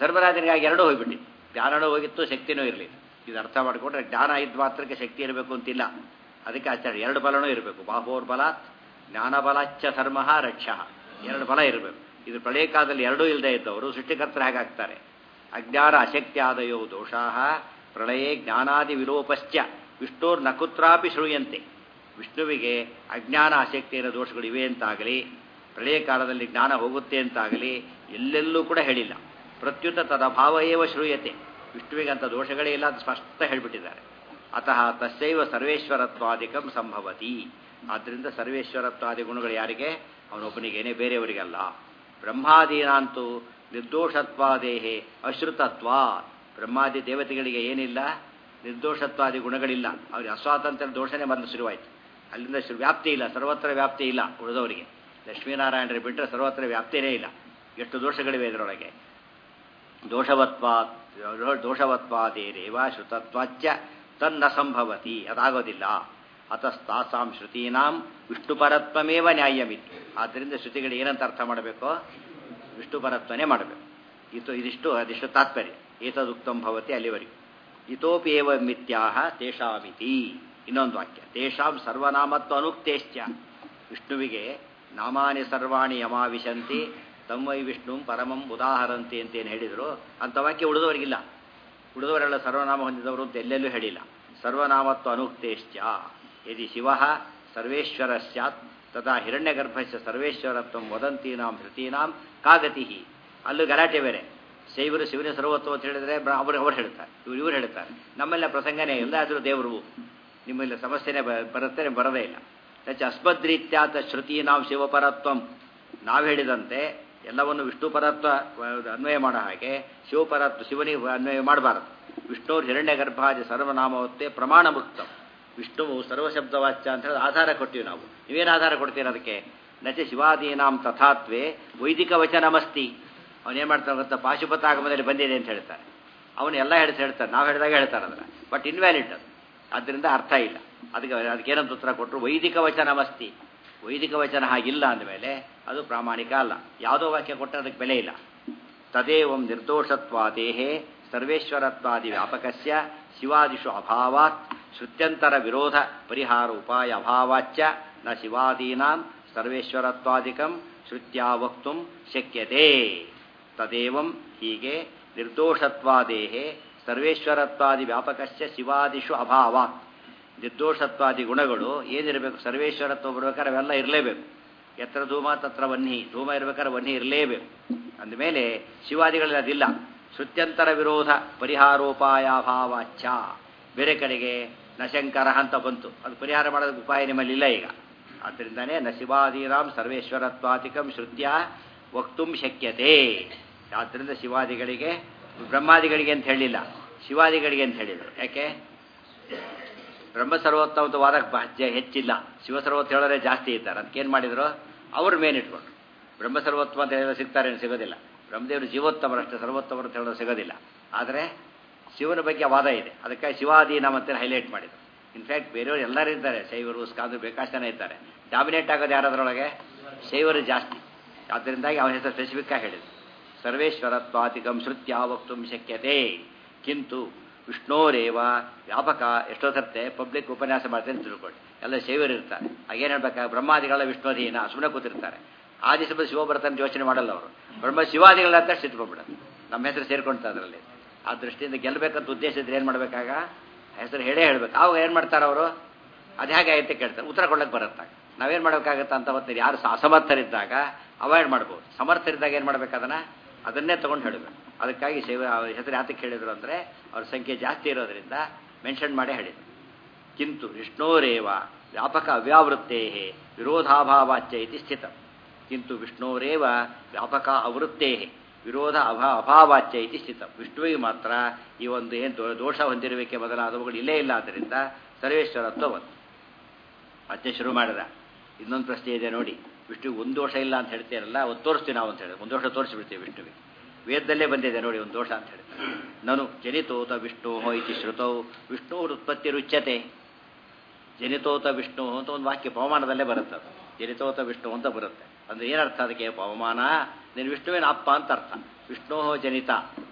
ಧರ್ಮರಾಜನಿಗಾಗಿ ಎರಡೂ ಹೋಗ್ಬಿಟ್ಟಿತ್ತು ಜ್ಞಾನನೂ ಹೋಗಿತ್ತು ಶಕ್ತಿನೂ ಇರಲಿಲ್ಲ ಇದು ಅರ್ಥ ಮಾಡಿಕೊಂಡ್ರೆ ಜ್ಞಾನ ಇದ್ದ ಮಾತ್ರಕ್ಕೆ ಶಕ್ತಿ ಇರಬೇಕು ಅಂತಿಲ್ಲ ಅದಕ್ಕೆ ಆಚಾರ್ಯ ಎರಡು ಬಲನೂ ಇರಬೇಕು ಬಾಹೋರ್ ಬಲಾತ್ ಜ್ಞಾನ ಬಲಾಚ್ಯ ಧರ್ಮ ರಕ್ಷ ಎರಡು ಬಲ ಇರಬೇಕು ಇದು ಪ್ರಳಯ ಕಾಲದಲ್ಲಿ ಎರಡೂ ಇಲ್ಲದೆ ಇದ್ದವರು ಸೃಷ್ಟಿಕರ್ತರು ಹೇಗಾಗ್ತಾರೆ ಅಜ್ಞಾನ ಅಶಕ್ತಿಯಾದಯೋ ದೋಷಾ ಪ್ರಳಯೇ ಜ್ಞಾನಾದಿ ವಿಲೋಪಶ್ಚ ವಿಷ್ಣುರ್ ನಕುತ್ರಾಪಿ ಶ್ರೂಯಂತೆ ವಿಷ್ಣುವಿಗೆ ಅಜ್ಞಾನ ಅಶಕ್ತಿಯ ದೋಷಗಳು ಇವೆ ಅಂತಾಗಲಿ ಪ್ರಳಯ ಕಾಲದಲ್ಲಿ ಜ್ಞಾನ ಹೋಗುತ್ತೆ ಅಂತಾಗಲಿ ಎಲ್ಲೆಲ್ಲೂ ಕೂಡ ಹೇಳಿಲ್ಲ ಪ್ರತ್ಯುತ ತದಭಾವ ಏವ ಶ್ರೂಯತೆ ವಿಷ್ಣುವಿಗೆ ಅಂತ ದೋಷಗಳೇ ಇಲ್ಲ ಅಂತ ಸ್ಪಷ್ಟ ಹೇಳಿಬಿಟ್ಟಿದ್ದಾರೆ ಅತಃ ತಸ್ಸೈವ ಸರ್ವೇಶ್ವರತ್ವಾದಿಕಂ ಸಂಭವತಿ ಆದ್ದರಿಂದ ಸರ್ವೇಶ್ವರತ್ವಾದಿ ಗುಣಗಳು ಯಾರಿಗೆ ಅವನೊಬ್ಬನಿಗೇನೆ ಬೇರೆಯವರಿಗಲ್ಲ ಬ್ರಹ್ಮಾದೀನಾಂತೂ ನಿರ್ದೋಷತ್ವಾದೇಹೇ ಅಶ್ರುತತ್ವ ಬ್ರಹ್ಮಾದಿ ದೇವತೆಗಳಿಗೆ ಏನಿಲ್ಲ ನಿರ್ದೋಷತ್ವಾದಿ ಗುಣಗಳಿಲ್ಲ ಅವ್ರಿಗೆ ಅಸ್ವಾತಂತ್ರ್ಯ ದೋಷನೇ ಮೊದಲು ಶುರುವಾಯಿತು ಅಲ್ಲಿಂದ ಶುರು ವ್ಯಾಪ್ತಿ ಇಲ್ಲ ಸರ್ವತ್ರ ವ್ಯಾಪ್ತಿ ಇಲ್ಲ ಉಳಿದವರಿಗೆ ಲಕ್ಷ್ಮೀನಾರಾಯಣರು ಬಿಟ್ಟರೆ ಸರ್ವತ್ರ ವ್ಯಾಪ್ತಿನೇ ಇಲ್ಲ ಎಷ್ಟು ದೋಷಗಳಿವೆ ಇದರೊಳಗೆ ದೋಷವತ್ವಾತ್ ದೋಷವತ್ವಾದೇರೇವ ಶ್ರುತತ್ವಾಚ್ಯ ತನ್ನ ಸಂಭವತಿ ಅದಾಗೋದಿಲ್ಲ ಅತಸ್ತಾಸಾಂ ಶ್ರುತೀನಾಂ ವಿಷ್ಣುಪರತ್ವಮೇವ ನ್ಯಾಯಮಿತ್ತು ಆದ್ದರಿಂದ ಶ್ರುತಿಗಳು ಏನಂತ ಅರ್ಥ ಮಾಡಬೇಕು ವಿಷ್ಣುಪರತ್ವನೇ ಮಾಡಬೇಕು ಇದು ಇದಿಷ್ಟು ಅದಿಷ್ಟು ತಾತ್ಪರ್ಯ ಏತದುಕ್ತಂ ಭವತಿ ಅಲ್ಲಿವರೆಗೂ ಇತೋಪಿ ಏವ ಮಿತ್ಯಾಹ ತೇಷಾಮಿತಿ ಇನ್ನೊಂದು ವಾಕ್ಯ ತೇಷಾಂ ಸರ್ವನಾಮತ್ವ ಅನುಕ್ತೇಶ್ಚ ವಿಷ್ಣುವಿಗೆ ನಾಮಾನಿ ಸರ್ವಾಣಿ ಯಮಾವಿಶಂತಿ ತಮ್ಮೈ ವಿಷ್ಣು ಪರಮಂ ಉದಾಹರಂತಿ ಅಂತೇನು ಹೇಳಿದರು ಅಂಥ ವಾಕ್ಯ ಉಳಿದವರಿಗಿಲ್ಲ ಉಳಿದವರೆಲ್ಲ ಸರ್ವನಾಮ ಹೊಂದಿದವರು ಅಂತ ಎಲ್ಲೆಲ್ಲೂ ಹೇಳಿಲ್ಲ ಸರ್ವನಾಮತ್ವ ಅನುಕ್ತೇಶ್ಚ ಯದಿ ಶಿವ ಸರ್ವೇಶ್ವರ ಸ್ಯಾತ್ ತದಾ ಹಿರಣ್ಯಗರ್ಭಸ್ಯ ಸರ್ವೇಶ್ವರತ್ವ ವದಂತೀನಾಂ ಧೃತೀನಾಂ ಕಾಗತಿ ಅಲ್ಲೂ ಗಲಾಟೆ ಬೇರೆ ಶೈವರು ಶಿವನ ಸರ್ವತ್ವ ಅಂತ ಹೇಳಿದ್ರೆ ಅವರು ಅವ್ರು ಹೇಳ್ತಾರೆ ಇವ್ರು ಇವ್ರು ಹೇಳ್ತಾರೆ ನಮ್ಮೆಲ್ಲ ಪ್ರಸಂಗನೇ ಇಲ್ಲ ಆದರೂ ದೇವರು ನಿಮ್ಮಲ್ಲಿ ಸಮಸ್ಯೆನೇ ಬರುತ್ತೆ ಬರೋದೇ ಇಲ್ಲ ಹೆಚ್ಚು ಅಸ್ಮದ್ರೀತ್ಯಾತ ಶ್ರುತೀನಾಂ ಶಿವಪರತ್ವಂ ನಾವು ಹೇಳಿದಂತೆ ಎಲ್ಲವನ್ನು ವಿಷ್ಣು ಪರತ್ವ ಅನ್ವಯ ಮಾಡೋ ಹಾಗೆ ಶಿವಪರತ್ವ ಶಿವನಿಗೆ ಅನ್ವಯ ಮಾಡಬಾರದು ವಿಷ್ಣುವ್ರ ಹಿರಣ್ಯ ಗರ್ಭಾದಿ ಸರ್ವನಾಮವತ್ತೇ ಪ್ರಮಾಣ ಮುಕ್ತಂ ವಿಷ್ಣುವು ಸರ್ವಶಬ್ದವಾಚ್ಯ ಅಂತ ಹೇಳಿ ಆಧಾರ ಕೊಟ್ಟಿವಿ ನಾವು ನೀವೇನು ಆಧಾರ ಕೊಡ್ತೀರ ಅದಕ್ಕೆ ನಚ ಶಿವಾದೀನಾಂ ತಥಾತ್ವೇ ವೈದಿಕ ವಚನಮಸ್ತಿ ಅವನೇನು ಮಾಡ್ತಾನೆ ಗೊತ್ತಾ ಪಾಶುಪತ ಆಗಮದಲ್ಲಿ ಬಂದಿದೆ ಅಂತ ಹೇಳ್ತಾರೆ ಅವನು ಎಲ್ಲ ಹೇಳ್ತಾ ಹೇಳ್ತಾರೆ ನಾವು ಹೇಳಿದಾಗ ಹೇಳ್ತಾರೆ ಅದರ ಬಟ್ ಇನ್ವ್ಯಾಲಿಡ್ ಅದು ಆದ್ದರಿಂದ ಅರ್ಥ ಇಲ್ಲ ಅದಕ್ಕೆ ಅದಕ್ಕೇನಂತ ಉತ್ತರ ಕೊಟ್ಟರು ವೈದಿಕ ವಚನಮಸ್ತಿ ವೈದಿಕ ವಚನ ಹಾಗಿಲ್ಲ ಅಂದಮೇಲೆ ಅದು ಪ್ರಾಮಾಣಿಕ ಅಲ್ಲ ಯಾವುದೋ ವಾಕ್ಯ ಕೊಟ್ಟರೆ ಅದಕ್ಕೆ ಬೆಲೆ ಇಲ್ಲ ತದೇವಂ ನಿರ್ದೋಷತ್ವಾದೇಹೇ ಸರ್ವೇಶ್ವರತ್ವಾದಿ ವ್ಯಾಪಕಸ್ಯ ಶಿವಾದಿಷು ಅಭಾವಾತ್ ಶ್ರುತ್ಯಂತರ ವಿರೋಧ ಪರಿಹಾರ ಉಪಾಯ ಅಭಾವಾಚ್ಚ ನ ಶಿವಾದೀನಾಂ ಸರ್ವೇಶ್ವರತ್ವಾದಿಕಂ ಶ್ರುತ್ಯಾ ವಕ್ತು ಶಕ್ಯತೆ ತದೇವಂ ಹೀಗೆ ನಿರ್ದೋಷತ್ವಾದೇಹೇ ಸರ್ವೇಶ್ವರತ್ವಾದಿ ವ್ಯಾಪಕಸ್ಯ ಶಿವಾದಿಷು ಅಭಾವಾತ್ ನಿರ್ದೋಷತ್ವಾದಿ ಗುಣಗಳು ಏನಿರಬೇಕು ಸರ್ವೇಶ್ವರತ್ವ ಬರ್ಬೇಕಾದ್ರೆ ಅವೆಲ್ಲ ಇರಲೇಬೇಕು ಎತ್ತರ ಧೂಮ ತತ್ರ ವನ್ಹಿ ಧೂಮ ಇರ್ಬೇಕಾದ್ರೆ ವನ್ಹಿ ಇರಲೇಬೇಕು ಅಂದಮೇಲೆ ಶಿವಾದಿಗಳಲ್ಲಿ ಅದಿಲ್ಲ ಶ್ರುತ್ಯಂತರ ವಿರೋಧ ಪರಿಹಾರೋಪಾಯಾಭಾವಾಚ್ಛ ಬೇರೆ ಕಡೆಗೆ ನಶಂಕರ ಅಂತ ಬಂತು ಅದು ಪರಿಹಾರ ಮಾಡೋದಕ್ಕೆ ಉಪಾಯ ನಿಮ್ಮಲ್ಲಿ ಇಲ್ಲ ಈಗ ಆದ್ದರಿಂದನೇ ನ ಶಿವಾದೀನಾಂ ಸರ್ವೇಶ್ವರತ್ವಾದಿಕಂ ಶ್ರುತ್ಯ ವಕ್ತುಂ ಶಕ್ಯತೆ ಆದ್ದರಿಂದ ಶಿವಾದಿಗಳಿಗೆ ಬ್ರಹ್ಮಾದಿಗಳಿಗೆ ಅಂತ ಹೇಳಿಲ್ಲ ಶಿವಾದಿಗಳಿಗೆ ಅಂತ ಹೇಳಿದರು ಯಾಕೆ ಬ್ರಹ್ಮ ಸರ್ವೋತ್ತಮದ ವಾದಕ್ಕೆ ಹೆಚ್ಚಿಲ್ಲ ಶಿವ ಸರ್ವೋತ್ತ ಹೇಳೋರೆ ಜಾಸ್ತಿ ಇದ್ದಾರೆ ಅದಕ್ಕೇನು ಮಾಡಿದ್ರು ಅವ್ರ ಮೇನ್ ಇಟ್ಕೊಂಡ್ರು ಬ್ರಹ್ಮ ಸರ್ವೋತ್ತಮ ಅಂತ ಹೇಳಿದ್ರೆ ಸಿಗ್ತಾರೆ ಸಿಗೋದಿಲ್ಲ ಬ್ರಹ್ಮದೇವರು ಜೀವೋತ್ತಮರಷ್ಟೇ ಸರ್ವೋತ್ತಮರು ಅಂತ ಹೇಳೋದು ಸಿಗೋದಿಲ್ಲ ಆದರೆ ಶಿವನ ಬಗ್ಗೆ ವಾದ ಇದೆ ಅದಕ್ಕೆ ಶಿವಾದೀನ ಮತ್ತೆ ಹೈಲೈಟ್ ಮಾಡಿದ್ರು ಇನ್ಫ್ಯಾಕ್ಟ್ ಬೇರೆಯವರು ಎಲ್ಲರೂ ಇದ್ದಾರೆ ಶೈವರು ಸ್ಕಾಂದ್ರು ಬೇಕಾಷ್ಟು ಜನ ಇದ್ದಾರೆ ಡಾಮಿನೇಟ್ ಆಗೋದು ಯಾರಾದ್ರೊಳಗೆ ಶೈವರು ಜಾಸ್ತಿ ಆದ್ದರಿಂದಾಗಿ ಅವನ ಹೆಸರು ಸ್ಪೆಸಿಫಿಕ್ ಆಗಿ ಹೇಳಿದ್ರು ಸರ್ವೇಶ್ವರತ್ವಾತಿಕಂ ಶ್ರುತ್ಯ ವಕ್ತು ಶಕ್ಯತೆ ಕಿಂತು ವಿಷ್ಣೋರೇವ ವ್ಯಾಪಕ ಎಷ್ಟೋ ಸರ್ತೆ ಪಬ್ಲಿಕ್ ಉಪನ್ಯಾಸ ಮಾಡ್ತೇನೆ ತಿಳ್ಕೊಳ್ಳಿ ಎಲ್ಲ ಶೈವರು ಇರ್ತಾರೆ ಆಗೇನು ಹೇಳ್ಬೇಕಾಗ ಬ್ರಹ್ಮಾದಿಗಳ ವಿಷ್ಣೋಧೀನ ಸುಮ್ಮನೆ ಕೂತಿರ್ತಾರೆ ಆದಿ ಸಭೆ ಶಿವ ಬರ್ತಾನೆ ಯೋಚನೆ ಮಾಡಲ್ಲ ಅವರು ಬ್ರಹ್ಮ ಶಿವಾದಿಗಳ ಅಂತ ಸಿಟ್ಕೊಂಡ್ಬಿಡೋದು ನಮ್ಮ ಹೆಸರು ಸೇರ್ಕೊಳ್ತಾ ಅದರಲ್ಲಿ ಆ ದೃಷ್ಟಿಯಿಂದ ಗೆಲ್ಲಬೇಕಂತ ಉದ್ದೇಶ ಇದ್ರೆ ಏನು ಮಾಡಬೇಕಾಗ ಹೆಸರು ಹೇಳೇ ಹೇಳ್ಬೇಕು ಅವಾಗ ಏನು ಮಾಡ್ತಾರೆ ಅವರು ಅದು ಹೇಗೆ ಆಯ್ತು ಕೇಳ್ತಾರೆ ಉತ್ತರ ಕೊಡಕ್ಕೆ ಬರುತ್ತಾಗ ನಾವೇನು ಮಾಡಬೇಕಾಗತ್ತ ಅಂತ ಗೊತ್ತಿಲ್ಲ ಯಾರು ಅಸಮರ್ಥರಿದ್ದಾಗ ಅವಾಯ್ಡ್ ಮಾಡ್ಬೋದು ಸಮರ್ಥರಿದ್ದಾಗ ಏನು ಮಾಡ್ಬೇಕು ಅದನ್ನು ಅದನ್ನೇ ತೊಗೊಂಡು ಹೇಳಬೇಕು ಅದಕ್ಕಾಗಿ ಶೈವ ಹೆಸರು ಯಾತಕ್ಕೆ ಹೇಳಿದರು ಅಂದರೆ ಅವ್ರ ಸಂಖ್ಯೆ ಜಾಸ್ತಿ ಇರೋದರಿಂದ ಮೆನ್ಷನ್ ಮಾಡೇ ಹೇಳಿದರು ಕಿಂತು ವಿಷ್ಣೋರೇವ ವ್ಯಾಪಕ ಅವ್ಯಾವೃತ್ತೇ ವಿರೋಧಾಭಾವಾಚ್ಯ ಇತಿ ಸ್ಥಿತ ಕಿಂತು ವಿಷ್ಣೋರೇವ ವ್ಯಾಪಕ ಅವೃತ್ತೇ ವಿರೋಧ ಅಭಾ ಅಭಾವಾಚ್ಯ ಇತಿ ಸ್ಥಿತ ವಿಷ್ಣುವಿಗೆ ಮಾತ್ರ ಈ ಒಂದು ಏನು ದೋಷ ಹೊಂದಿರುವಿಕೆ ಮೊದಲಾದವುಗಳು ಇಲ್ಲೇ ಇಲ್ಲ ಆದ್ದರಿಂದ ಸರ್ವೇಶ್ವರತ್ವ ಬಂತು ಮತ್ತೆ ಶುರು ಮಾಡಿದ ಇನ್ನೊಂದು ಪ್ರಶ್ನೆ ಇದೆ ನೋಡಿ ವಿಷ್ಣುವಿಗೆ ಒಂದು ದೋಷ ಇಲ್ಲ ಅಂತ ಹೇಳ್ತೀರಲ್ಲ ಅದು ತೋರಿಸ್ತೀವಿ ನಾವು ಅಂತ ಹೇಳಿ ಒಂದು ದೋಷ ತೋರಿಸ್ಬಿಡ್ತೀವಿ ವಿಷ್ಣುವಿಗೆ ವೇದದಲ್ಲೇ ಬಂದಿದೆ ನೋಡಿ ಒಂದು ದೋಷ ಅಂತ ಹೇಳಿ ನಾನು ಜನಿತೋತ ವಿಷ್ಣು ಇತಿ ಶ್ರುತೌ ವಿಷ್ಣು ಉತ್ಪತ್ತಿ ರುಚ್ಯತೆ ಜನಿತೋತ ವಿಷ್ಣು ಅಂತ ಒಂದು ವಾಕ್ಯ ಪವಮಾನದಲ್ಲೇ ಬರುತ್ತೆ ಅದು ಜನಿತೋತ ವಿಷ್ಣು ಅಂತ ಬರುತ್ತೆ ಅಂದ್ರೆ ಏನರ್ಥ ಅದಕ್ಕೆ ಪವಮಾನ ನೀನು ವಿಷ್ಣುವಿನ ಅಪ್ಪ ಅಂತ ಅರ್ಥ ವಿಷ್ಣು ಜನಿತ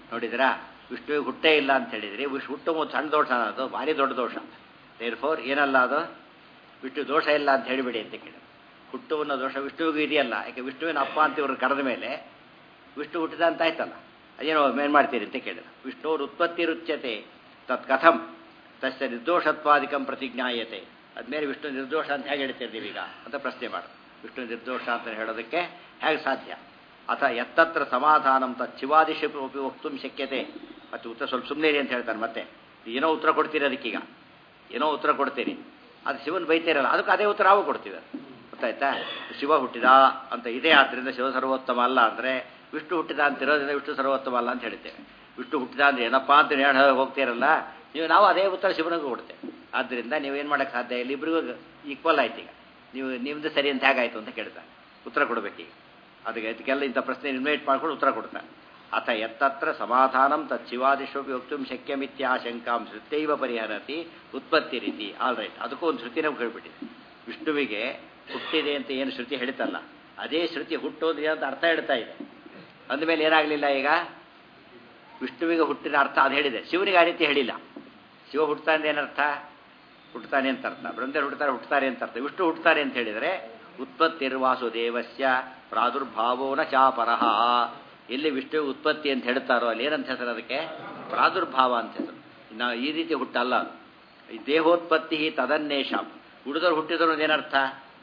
ನೋಡಿದ್ರಾ ವಿಷ್ಣುವಿಗೆ ಹುಟ್ಟೇ ಇಲ್ಲ ಅಂತ ಹೇಳಿದ್ರಿ ವಿಷ್ಣು ಹುಟ್ಟು ಒಂದು ಸಣ್ಣ ದೋಷ ಅದು ಭಾರಿ ದೊಡ್ಡ ದೋಷ ದೇರ್ ಫೋರ್ ಏನಲ್ಲ ಅದು ವಿಷ್ಣು ದೋಷ ಇಲ್ಲ ಅಂತ ಹೇಳಿಬಿಡಿ ಅಂತ ಕೇಳಿ ಹುಟ್ಟುವನ್ನ ದೋಷ ವಿಷ್ಣುವಿಗೂ ಇದೆಯಲ್ಲ ಯಾಕೆ ವಿಷ್ಣುವಿನ ಅಪ್ಪ ಅಂತ ಇವ್ರು ಕರೆದ ಮೇಲೆ ವಿಷ್ಣು ಹುಟ್ಟಿದ ಅಂತ ಆಯ್ತಲ್ಲ ಅದೇನೋ ಮೇನ್ ಮಾಡ್ತೀರಿ ಅಂತ ಕೇಳಿದ ವಿಷ್ಣುವ್ರ ಉತ್ಪತ್ತಿ ರುಚ್ಯತೆ ತತ್ ಕಥಂ ತಸ್ಯ ನಿರ್ದೋಷತ್ವಾದಿಕಂ ಪ್ರತಿಜ್ಞಾಯತೆ ಅದ್ಮೇಲೆ ವಿಷ್ಣು ನಿರ್ದೋಷ ಅಂತ ಹೇಗೆ ಹೇಳ್ತೀರಿ ನೀವೀಗ ಅಂತ ಪ್ರಶ್ನೆ ಮಾಡು ವಿಷ್ಣು ನಿರ್ದೋಷ ಅಂತ ಹೇಳೋದಕ್ಕೆ ಹೇಗೆ ಸಾಧ್ಯ ಅಥ ಎತ್ತತ್ರ ಸಮಾಧಾನಂ ತಚ್ಚಿವಾದಿಶ ವಕ್ತು ಶಕ್ಯತೆ ಮತ್ತೆ ಉತ್ತರ ಸ್ವಲ್ಪ ಸುಮ್ಮನೆ ಅಂತ ಹೇಳ್ತಾರೆ ಮತ್ತೆ ಏನೋ ಉತ್ತರ ಕೊಡ್ತೀರಿ ಅದಕ್ಕೀಗ ಏನೋ ಉತ್ತರ ಕೊಡ್ತೀರಿ ಅದು ಶಿವನ್ ಬೈತೀರಲ್ಲ ಅದಕ್ಕೆ ಅದೇ ಉತ್ತರ ನಾವು ಕೊಡ್ತೀವಿ ಗೊತ್ತಾಯ್ತಾ ಶಿವ ಹುಟ್ಟಿದ ಅಂತ ಇದೆ ಆದ್ರಿಂದ ಶಿವ ಸರ್ವೋತ್ತಮ ಅಲ್ಲ ಅಂದರೆ ವಿಷ್ಣು ಹುಟ್ಟಿದ ಅಂತ ಇರೋದ್ರಿಂದ ವಿಷ್ಣು ಸರ್ವೋತ್ತಮ ಅಲ್ಲ ಅಂತ ಹೇಳ್ತೇವೆ ವಿಷ್ಣು ಹುಟ್ಟಿದ ಅಂದ್ರೆ ಏನಪ್ಪಾ ಅಂತ ಹೇಳಿ ಹೋಗ್ತೀರಲ್ಲ ನೀವು ನಾವು ಅದೇ ಉತ್ತರ ಶಿವನಿಗೂ ಕೊಡ್ತೇವೆ ಆದ್ದರಿಂದ ನೀವೇನು ಮಾಡೋಕ್ಕೆ ಸಾಧ್ಯ ಇಲ್ಲ ಇಬ್ಬರಿಗೂ ಈಕ್ವಲ್ ಆಯ್ತು ಈಗ ನೀವು ನಿಮ್ದು ಸರಿ ಅಂತ ಹೇಗಾಯ್ತು ಅಂತ ಕೇಳ್ತಾರೆ ಉತ್ತರ ಕೊಡಬೇಕೀಗ ಅದಕ್ಕೆ ಅದಕ್ಕೆಲ್ಲ ಇಂಥ ಪ್ರಶ್ನೆ ಇನ್ವೈಟ್ ಮಾಡ್ಕೊಂಡು ಉತ್ತರ ಕೊಡ್ತಾನೆ ಅಥ ಎತ್ತತ್ರ ಸಮಾಧಾನಂ ತಚ್ಚಿವಾದಿಶೋಪಿ ವಕ್ತು ಶಕ್ಯಮಿತ್ಯಾಶಂಕಾಂ ಶ್ರುತ್ಯೈವ ಪರಿಹರತಿ ಉತ್ಪತ್ತಿ ರೀತಿ ಆಲ್ ರೈಟ್ ಅದಕ್ಕೂ ಒಂದು ಶ್ರುತಿನೇ ಕೇಳ್ಬಿಟ್ಟಿದೆ ವಿಷ್ಣುವಿಗೆ ಹುಟ್ಟಿದೆ ಅಂತ ಏನು ಶ್ರುತಿ ಹೇಳ್ತಲ್ಲ ಅದೇ ಶ್ರುತಿ ಹುಟ್ಟೋದಿದೆ ಅಂತ ಅರ್ಥ ಹೇಳ್ತಾ ಇದೆ ಅಂದಮೇಲೆ ಏನಾಗಲಿಲ್ಲ ಈಗ ವಿಷ್ಣುವಿಗೆ ಹುಟ್ಟಿದ ಅರ್ಥ ಅದು ಹೇಳಿದೆ ಶಿವನಿಗೆ ಆ ರೀತಿ ಹೇಳಿಲ್ಲ ಶಿವ ಹುಟ್ಟುತ್ತಾನೆ ಏನರ್ಥ ಹುಟ್ಟುತ್ತಾನೆ ಅಂತ ಅರ್ಥ ಬೃಂದರ್ ಹುಟ್ಟುತ್ತಾರೆ ಹುಟ್ಟುತ್ತಾರೆ ಅಂತ ಅರ್ಥ ವಿಷ್ಣು ಹುಟ್ಟುತ್ತಾರೆ ಅಂತ ಹೇಳಿದರೆ ಉತ್ಪತ್ತಿರ್ವಾಸುದೇವಸ್ಯ ಪ್ರಾದುರ್ಭಾವೋನ ಚಾಪರಹ ಎಲ್ಲಿ ವಿಷ್ಣುವಿಗೆ ಉತ್ಪತ್ತಿ ಅಂತ ಹೇಳ್ತಾರೋ ಅಲ್ಲಿ ಏನಂತ ಹೆಸರು ಅದಕ್ಕೆ ಪ್ರಾದುರ್ಭಾವ ಅಂತ ಹೆಸರು ನಾವು ಈ ರೀತಿ ಹುಟ್ಟಲ್ಲ ಈ ದೇಹೋತ್ಪತ್ತಿ ತದನ್ನೇಷಾಂ ಹುಡುಗರು ಹುಟ್ಟಿದ್ರು ಏನರ್ಥ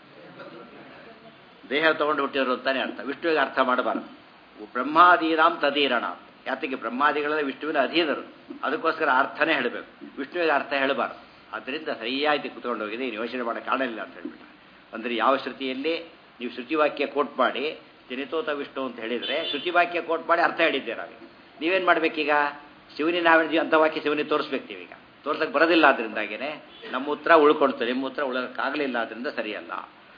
ದೇಹ ತಗೊಂಡು ಹುಟ್ಟಿದ್ರು ಅಂತಾನೆ ಅರ್ಥ ವಿಷ್ಣುವಿಗೆ ಅರ್ಥ ಮಾಡಬಾರದು ಬ್ರಹ್ಮಾದೀನಾಂ ತದೀರಣ ಯಾತಕ್ಕೆ ಬ್ರಹ್ಮಾದಿಗಳೆಲ್ಲ ವಿಷ್ಣುವಿನ ಅಧೀನರು ಅದಕ್ಕೋಸ್ಕರ ಅರ್ಥನೇ ಹೇಳಬೇಕು ವಿಷ್ಣುವಿಗೆ ಅರ್ಥ ಹೇಳಬಾರದು ಅದರಿಂದ ಸರಿಯಾಗಿ ಕುತ್ಕೊಂಡು ಹೋಗಿದೆ ಇನ್ನು ಯೋಚನೆ ಮಾಡೋ ಕಾರಣ ಇಲ್ಲ ಅಂತ ಹೇಳ್ಬಿಟ್ಟು ಅಂದರೆ ಯಾವ ಶ್ರುತಿಯಲ್ಲಿ ನೀವು ಶ್ರುತಿವಾಕ್ಯ ಕೋಟ್ ಮಾಡಿ ಜನಿತೋತ ವಿಷ್ಣು ಅಂತ ಹೇಳಿದರೆ ಶ್ರುತಿವಾಕ್ಯ ಕೋಟ್ ಮಾಡಿ ಅರ್ಥ ಹೇಳಿದ್ದೀರ ನಾವೀಗ ನೀವೇನು ಮಾಡಬೇಕೀಗ ಶಿವನಿ ನಾವೇನು ಅಂತ ವಾಕ್ಯ ಶಿವನಿ ತೋರಿಸ್ಬೇಕು ನೀವೀಗ ತೋರ್ಸಕ್ಕೆ ಬರೋದಿಲ್ಲ ಅದರಿಂದಾಗೇನೆ ನಮ್ಮ ಉತ್ತರ ಉಳ್ಕೊಳ್ತದೆ ನಿಮ್ಮ ಉತ್ತರ ಉಳಕ್ಕಾಗಲಿಲ್ಲ ಅದರಿಂದ ಸರಿಯಲ್ಲ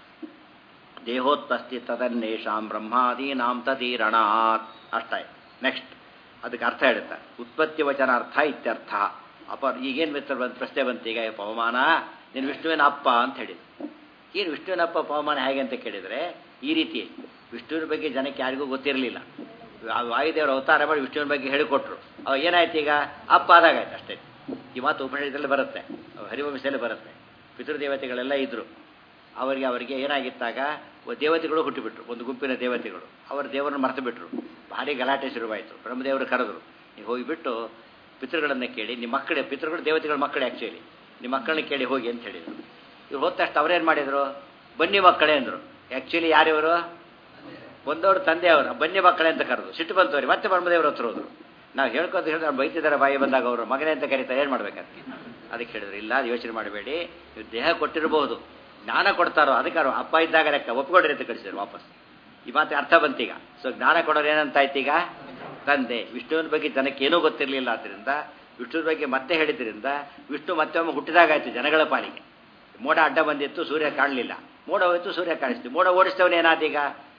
ದೇಹೋತ್ಪತ್ತಿ ತದನ್ನೇಷಾಂ ಬ್ರಹ್ಮಾದೀನಾಂ ತದೀರಣಾತ್ ಅಷ್ಟಾಯ್ತು ನೆಕ್ಸ್ಟ್ ಅದಕ್ಕೆ ಅರ್ಥ ಹೇಳ್ತಾರೆ ಉತ್ಪತ್ತಿ ವಚನ ಅರ್ಥ ಇತ್ಯರ್ಥ ಅಪ ಈಗೇನು ಮಿತ್ರ ಬಂದು ಪ್ರಶ್ನೆ ಬಂತು ಈಗ ಪವಮಾನ ನೀನು ವಿಷ್ಣುವಿನ ಅಪ್ಪ ಅಂತ ಹೇಳಿದ್ರು ಏನು ವಿಷ್ಣುವಿನ ಅಪ್ಪ ಪವಮಾನ ಹೇಗೆ ಅಂತ ಕೇಳಿದರೆ ಈ ರೀತಿ ವಿಷ್ಣುವಿನ ಬಗ್ಗೆ ಜನಕ್ಕೆ ಯಾರಿಗೂ ಗೊತ್ತಿರಲಿಲ್ಲ ವಾಯುದೇವರು ಅವತಾರ ಮಾಡಿ ವಿಷ್ಣುವಿನ ಬಗ್ಗೆ ಹೇಳಿಕೊಟ್ರು ಅವ ಏನಾಯ್ತು ಈಗ ಅಪ್ಪ ಆದಾಗಾಯ್ತು ಅಷ್ಟೇ ಈ ಮಾತು ಉಪನಿಷತ್ತಲ್ಲಿ ಬರುತ್ತೆ ಹರಿವಂಶದಲ್ಲಿ ಬರುತ್ತೆ ಪಿತೃದೇವತೆಗಳೆಲ್ಲ ಇದ್ರು ಅವರಿಗೆ ಅವರಿಗೆ ಏನಾಗಿತ್ತಾಗ ದೇವತೆಗಳು ಹುಟ್ಟಿಬಿಟ್ರು ಒಂದು ಗುಂಪಿನ ದೇವತೆಗಳು ಅವರ ದೇವರನ್ನು ಮರೆತು ಬಿಟ್ರು ಭಾರಿ ಗಲಾಟೆ ಶುರುವಾಯಿತು ಬ್ರಹ್ಮದೇವರು ಕರೆದ್ರು ನೀವು ಹೋಗಿಬಿಟ್ಟು ಪಿತೃಗಳನ್ನು ಕೇಳಿ ನಿಮ್ಮ ಮಕ್ಕಳೇ ಪಿತೃಗಳು ದೇವತೆಗಳ ಮಕ್ಕಳೇ ಆ್ಯಕ್ಚುಲಿ ನಿಮ್ಮ ಮಕ್ಕಳನ್ನ ಕೇಳಿ ಹೋಗಿ ಅಂತ ಹೇಳಿದರು ಇವ್ರು ಹೋದ ತಕ್ಷಣ ಅವ್ರೇನು ಮಾಡಿದರು ಬನ್ನಿ ಮಕ್ಕಳೇ ಅಂದರು ಆ್ಯಕ್ಚುಲಿ ಯಾರಿವರು ಒಂದವ್ರು ತಂದೆಯವರು ಬನ್ನಿ ಮಕ್ಕಳೇ ಅಂತ ಕರೆದು ಸಿಟ್ಟು ಬಂತವ್ರಿ ಮತ್ತೆ ಬ್ರಹ್ಮದೇವ್ರ ಹತ್ರ ಹೋದ್ರು ನಾವು ಹೇಳ್ಕೊತ ಹೇಳಿದ್ರೆ ಬೈತಿದ್ದಾರೆ ಬಾಯಿ ಬಂದಾಗ ಅವರು ಮಗನೇ ಅಂತ ಕರೀತಾರೆ ಏನು ಮಾಡ್ಬೇಕಂತ ಅದಕ್ಕೆ ಹೇಳಿದ್ರು ಇಲ್ಲ ಯೋಚನೆ ಮಾಡಬೇಡಿ ನೀವು ದೇಹ ಕೊಟ್ಟಿರಬಹುದು ಜ್ಞಾನ ಕೊಡ್ತಾರೋ ಅದಕ್ಕೆ ಅವ್ರು ಅಪ್ಪ ಇದ್ದಾಗ ಲೆಕ್ಕ ಒಪ್ಕೊಡ್ರಿ ಅಂತ ಕಳಿಸಿದ್ರು ವಾಪಸ್ ಈ ಮಾತು ಅರ್ಥ ಬಂತೀಗ ಸೊ ಜ್ಞಾನ ಕೊಡೋರು ಏನಂತಾಯ್ತು ಈಗ ತಂದೆ ವಿಷ್ಣುವಿನ ಬಗ್ಗೆ ಜನಕ್ಕೆ ಏನೂ ಗೊತ್ತಿರಲಿಲ್ಲ ಆದ್ದರಿಂದ ವಿಷ್ಣುವಿನ ಬಗ್ಗೆ ಮತ್ತೆ ಹೇಳಿದ್ರಿಂದ ವಿಷ್ಣು ಮತ್ತೆ ಒಮ್ಮೆ ಹುಟ್ಟಿದಾಗಾಯ್ತು ಜನಗಳ ಪಾಲಿಗೆ ಮೋಡ ಅಡ್ಡ ಬಂದಿತ್ತು ಸೂರ್ಯ ಕಾಣಲಿಲ್ಲ ಮೋಡ ಹೋಯ್ತು ಸೂರ್ಯ ಕಾಣಿಸ್ತು ಮೋಡ ಓಡಿಸ್ತವನು ಏನಾದೀಗ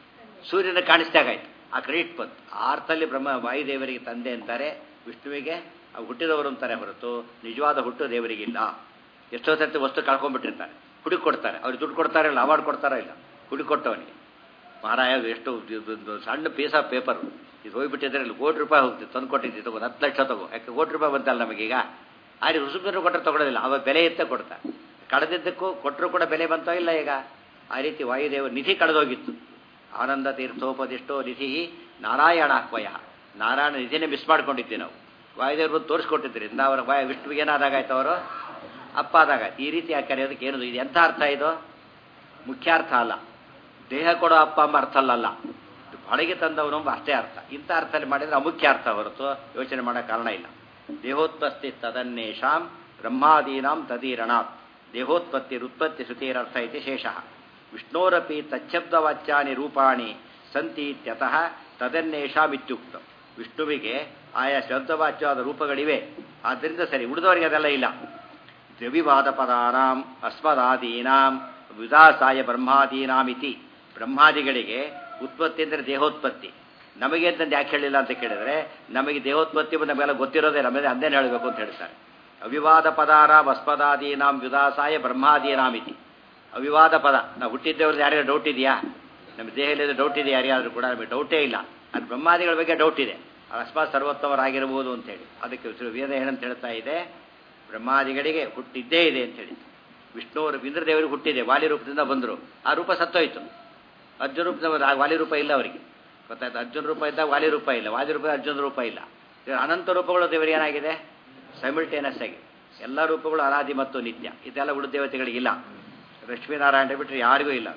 ಸೂರ್ಯನ ಕಾಣಿಸ್ದಾಗಾಯ್ತು ಆ ಕ್ರೆಡಿಟ್ ಬಂತು ಆ ಅರ್ಥದಲ್ಲಿ ಬ್ರಹ್ಮ ವಾಯುದೇವರಿಗೆ ತಂದೆ ಅಂತಾರೆ ವಿಷ್ಣುವಿಗೆ ಹುಟ್ಟಿದವರು ಅಂತಾರೆ ಹೊರತು ನಿಜವಾದ ಹುಟ್ಟು ದೇವರಿಗಿಲ್ಲ ಎಷ್ಟೋ ಸರ್ತಿ ವಸ್ತು ಕಳ್ಕೊಂಡ್ಬಿಟ್ಟಿರ್ತಾರೆ ಹುಡುಕಿ ಕೊಡ್ತಾರೆ ಅವ್ರಿಗೆ ದುಡ್ಡು ಕೊಡ್ತಾರಲ್ಲ ಅವಾರ್ಡ್ ಕೊಡ್ತಾರೋ ಇಲ್ಲ ಹುಡುಕಿ ಕೊಟ್ಟವನಿಗೆ ಮಹಾರಾಯ ಎಷ್ಟು ಒಂದು ಸಣ್ಣ ಪೀಸ್ ಆಫ್ ಪೇಪರ್ ಇದು ಹೋಗ್ಬಿಟ್ಟಿದ್ರೆ ಇಲ್ಲಿ ಕೋಟಿ ರೂಪಾಯಿ ಹೋಗ್ತಿತ್ತು ತಂದು ಕೊಟ್ಟಿದ್ದು ತಗೋ ಹತ್ತು ಲಕ್ಷ ತಗೋ ಯಾಕೆ ಕೋಟಿ ರೂಪಾಯಿ ಬಂತಲ್ಲ ನಮಗೀಗ ಆ ರೀತಿ ರುಸುಬಿದ್ರು ಕೊಟ್ಟರೆ ತಗೊಳ್ಳೋದಿಲ್ಲ ಅವಾಗ ಬೆಲೆ ಎತ್ತ ಕೊಡ್ತಾರೆ ಕಳೆದಿದ್ದಕ್ಕೂ ಕೊಟ್ಟರು ಕೂಡ ಬೆಲೆ ಬಂತೋ ಇಲ್ಲ ಈಗ ಆ ರೀತಿ ವಾಯುದೇವ ನಿಧಿ ಕಳೆದೋಗಿತ್ತು ಆನಂದ ತೀರ್ಥೋಪದಿಷ್ಟೋ ನಿಧಿ ನಾರಾಯಣಾಕ್ವಯ ನಾರಾಯಣ ನಿಧಿನೇ ಮಿಸ್ ಮಾಡ್ಕೊಂಡಿದ್ದೆ ನಾವು ವಾಯುದೇವರು ತೋರಿಸ್ಕೊಟ್ಟಿದ್ದರಿಂದ ಅವರ ವಾಯ ವಿಷ್ಣುವಿಗೆ ಏನಾದಾಗಾಯ್ತು ಅವರು ಅಪ್ಪ ಆದಾಗಾಯ್ತು ಈ ರೀತಿ ಕರೆಯೋದಕ್ಕೆ ಏನದು ಇದು ಎಂಥ ಅರ್ಥ ಇದು ಮುಖ್ಯಾರ್ಥ ಅಲ್ಲ ದೇಹ ಕೊಡೋ ಅಪ್ಪ ಎಂಬ ಅರ್ಥ ಅಲ್ಲಲ್ಲ ಹೊಳಗೆ ತಂದವನು ಎಂಬ ಅಷ್ಟೇ ಅರ್ಥ ಇಂಥ ಅರ್ಥದಲ್ಲಿ ಮಾಡಿದರೆ ಅಮುಖ್ಯ ಅರ್ಥ ಹೊರತು ಯೋಚನೆ ಮಾಡೋ ಕಾರಣ ಇಲ್ಲ ದೇಹೋತ್ಪತ್ತಿ ತದನ್ನೇಷಾಂ ಬ್ರಹ್ಮಾದೀನಾಂ ತದೀರಣಾತ್ ದೇಹೋತ್ಪತ್ತಿ ಉತ್ಪತ್ತಿ ಶ್ರುತಿರರ್ಥ ಇತಿ ಶೇಷ ವಿಷ್ಣೋರಪಿ ತಚ್ಛಬ್ದವಾಚ್ಯಾನಿ ರೂಪಾಣಿ ಸಂತಿ ಇತ್ಯತಃ ತದನ್ನೇಷಾಂ ಇತ್ಯುಕ್ತ ವಿಷ್ಣುವಿಗೆ ಆಯಾ ಶಬ್ದವಾಚ್ಯವಾದ ರೂಪಗಳಿವೆ ಆದ್ದರಿಂದ ಸರಿ ಉಳಿದವರಿಗೆ ಅದೆಲ್ಲ ಇಲ್ಲ ದ್ರವಿವಾದ ಪದಾನಾಂ ಅಸ್ಮದಾದೀನಾಂ ವಿದಾಸಾಯ ಬ್ರಹ್ಮಾದೀನಾಮಿತಿ ಬ್ರಹ್ಮಾದಿಗಳಿಗೆ ಉತ್ಪತ್ತಿ ಅಂದರೆ ದೇಹೋತ್ಪತ್ತಿ ನಮಗೆ ಅಂತಂದು ಯಾಕೆ ಹೇಳಿಲ್ಲ ಅಂತ ಕೇಳಿದ್ರೆ ನಮಗೆ ದೇಹೋತ್ಪತ್ತಿ ನಮಗೆಲ್ಲ ಗೊತ್ತಿರೋದೇ ನಮಗೆ ಅಂದೇನು ಹೇಳಬೇಕು ಅಂತ ಹೇಳ್ತಾರೆ ಅವಿವಾದ ಪದಾನಾಂ ಅಸ್ಮದಾದೀನಾಂ ವಿದಾಸಾಯ ಬ್ರಹ್ಮಾದೀನಾಮಿತಿ ಅವಿವಾದ ಪದ ನಾವು ಹುಟ್ಟಿದ್ದೇವ್ರದ್ದು ಯಾರ್ಯಾರು ಡೌಟ್ ಇದೆಯಾ ನಮ್ಮ ದೇಹದಲ್ಲಿ ಡೌಟ್ ಇದೆ ಯಾರ್ಯಾದ್ರೂ ಕೂಡ ನಮಗೆ ಡೌಟೇ ಇಲ್ಲ ಅದು ಬ್ರಹ್ಮಾದಿಗಳ ಬಗ್ಗೆ ಡೌಟ್ ಇದೆ ಅಕಸ್ಮಾತ್ ಸರ್ವೋತ್ತಮರಾಗಿರ್ಬೋದು ಅಂತೇಳಿ ಅದಕ್ಕೆ ಶ್ರೀ ವೇದ ಏನಂತ ಹೇಳ್ತಾ ಇದೆ ಬ್ರಹ್ಮಾದಿಗಳಿಗೆ ಹುಟ್ಟಿದ್ದೇ ಇದೆ ಅಂತೇಳಿ ವಿಷ್ಣು ಇಂದ್ರದೇವರಿಗೆ ಹುಟ್ಟಿದೆ ವಾಲಿ ರೂಪದಿಂದ ಬಂದರು ಆ ರೂಪ ಸತ್ತೋಯ್ತು ಅರ್ಜುನ ರೂಪದ ಆ ವಾಲಿ ರೂಪ ಇಲ್ಲ ಅವರಿಗೆ ಗೊತ್ತಾಯ್ತು ಅರ್ಜುನ ರೂಪ ಇದ್ದಾಗ ವಾಲಿ ರೂಪ ಇಲ್ಲ ವಾಲಿ ರೂಪ ಅರ್ಜುನ ರೂಪ ಇಲ್ಲ ಇವಾಗ ಅನಂತ ರೂಪಗಳು ದೇವರಿಗೆ ಏನಾಗಿದೆ ಸೈಮಿಲ್ಟೇನಸ್ ಆಗಿ ಎಲ್ಲ ರೂಪಗಳು ಅನಾದಿ ಮತ್ತು ನಿತ್ಯ ಇದೆಲ್ಲ ಉಳಿದ ದೇವತೆಗಳಿಗಿಲ್ಲ ಲಕ್ಷ್ಮೀನಾರಾಯಣ ಬಿಟ್ಟರೆ ಯಾರಿಗೂ ಇಲ್ಲ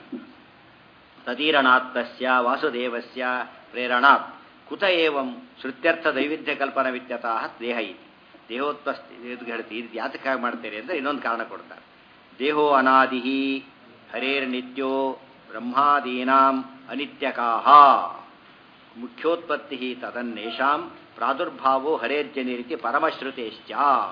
ತದೀರಣಾತ್ತಸ್ಯ ವಾಸುದೇವಸ್ಯ ಪ್ರೇರಣಾತ್ ಕುತ ಏವಂ ಶ್ರುತ್ಯರ್ಥ ದೈವಿಧ್ಯ ಕಲ್ಪನ ವಿತ್ಯತಃ ದೇಹ ಇತಿ ದೇಹೋತ್ಪತ್ತಿ ಇದು ಹೇಳ್ತೀವಿ ಇದು ಯಾತಕ್ಕಾಗಿ ಮಾಡ್ತೀರಿ ಅಂದರೆ ಇನ್ನೊಂದು ಕಾರಣ ಕೊಡ್ತಾರೆ ದೇಹೋ ಅನಾದಿ ಹರೇರ್ನಿತ್ಯೋ ಬ್ರಹ್ಮಾದೀನಾಂ ಅನಿತ್ಯಕಾಹ ಮುಖ್ಯೋತ್ಪತ್ತಿ ತದನ್ನೇಷಾಂ ಪ್ರಾದುರ್ಭಾವೋ ಹರೇರ್ಜನಿರಿತಿ ಪರಮಶ್ರುತೇಶ್ಚ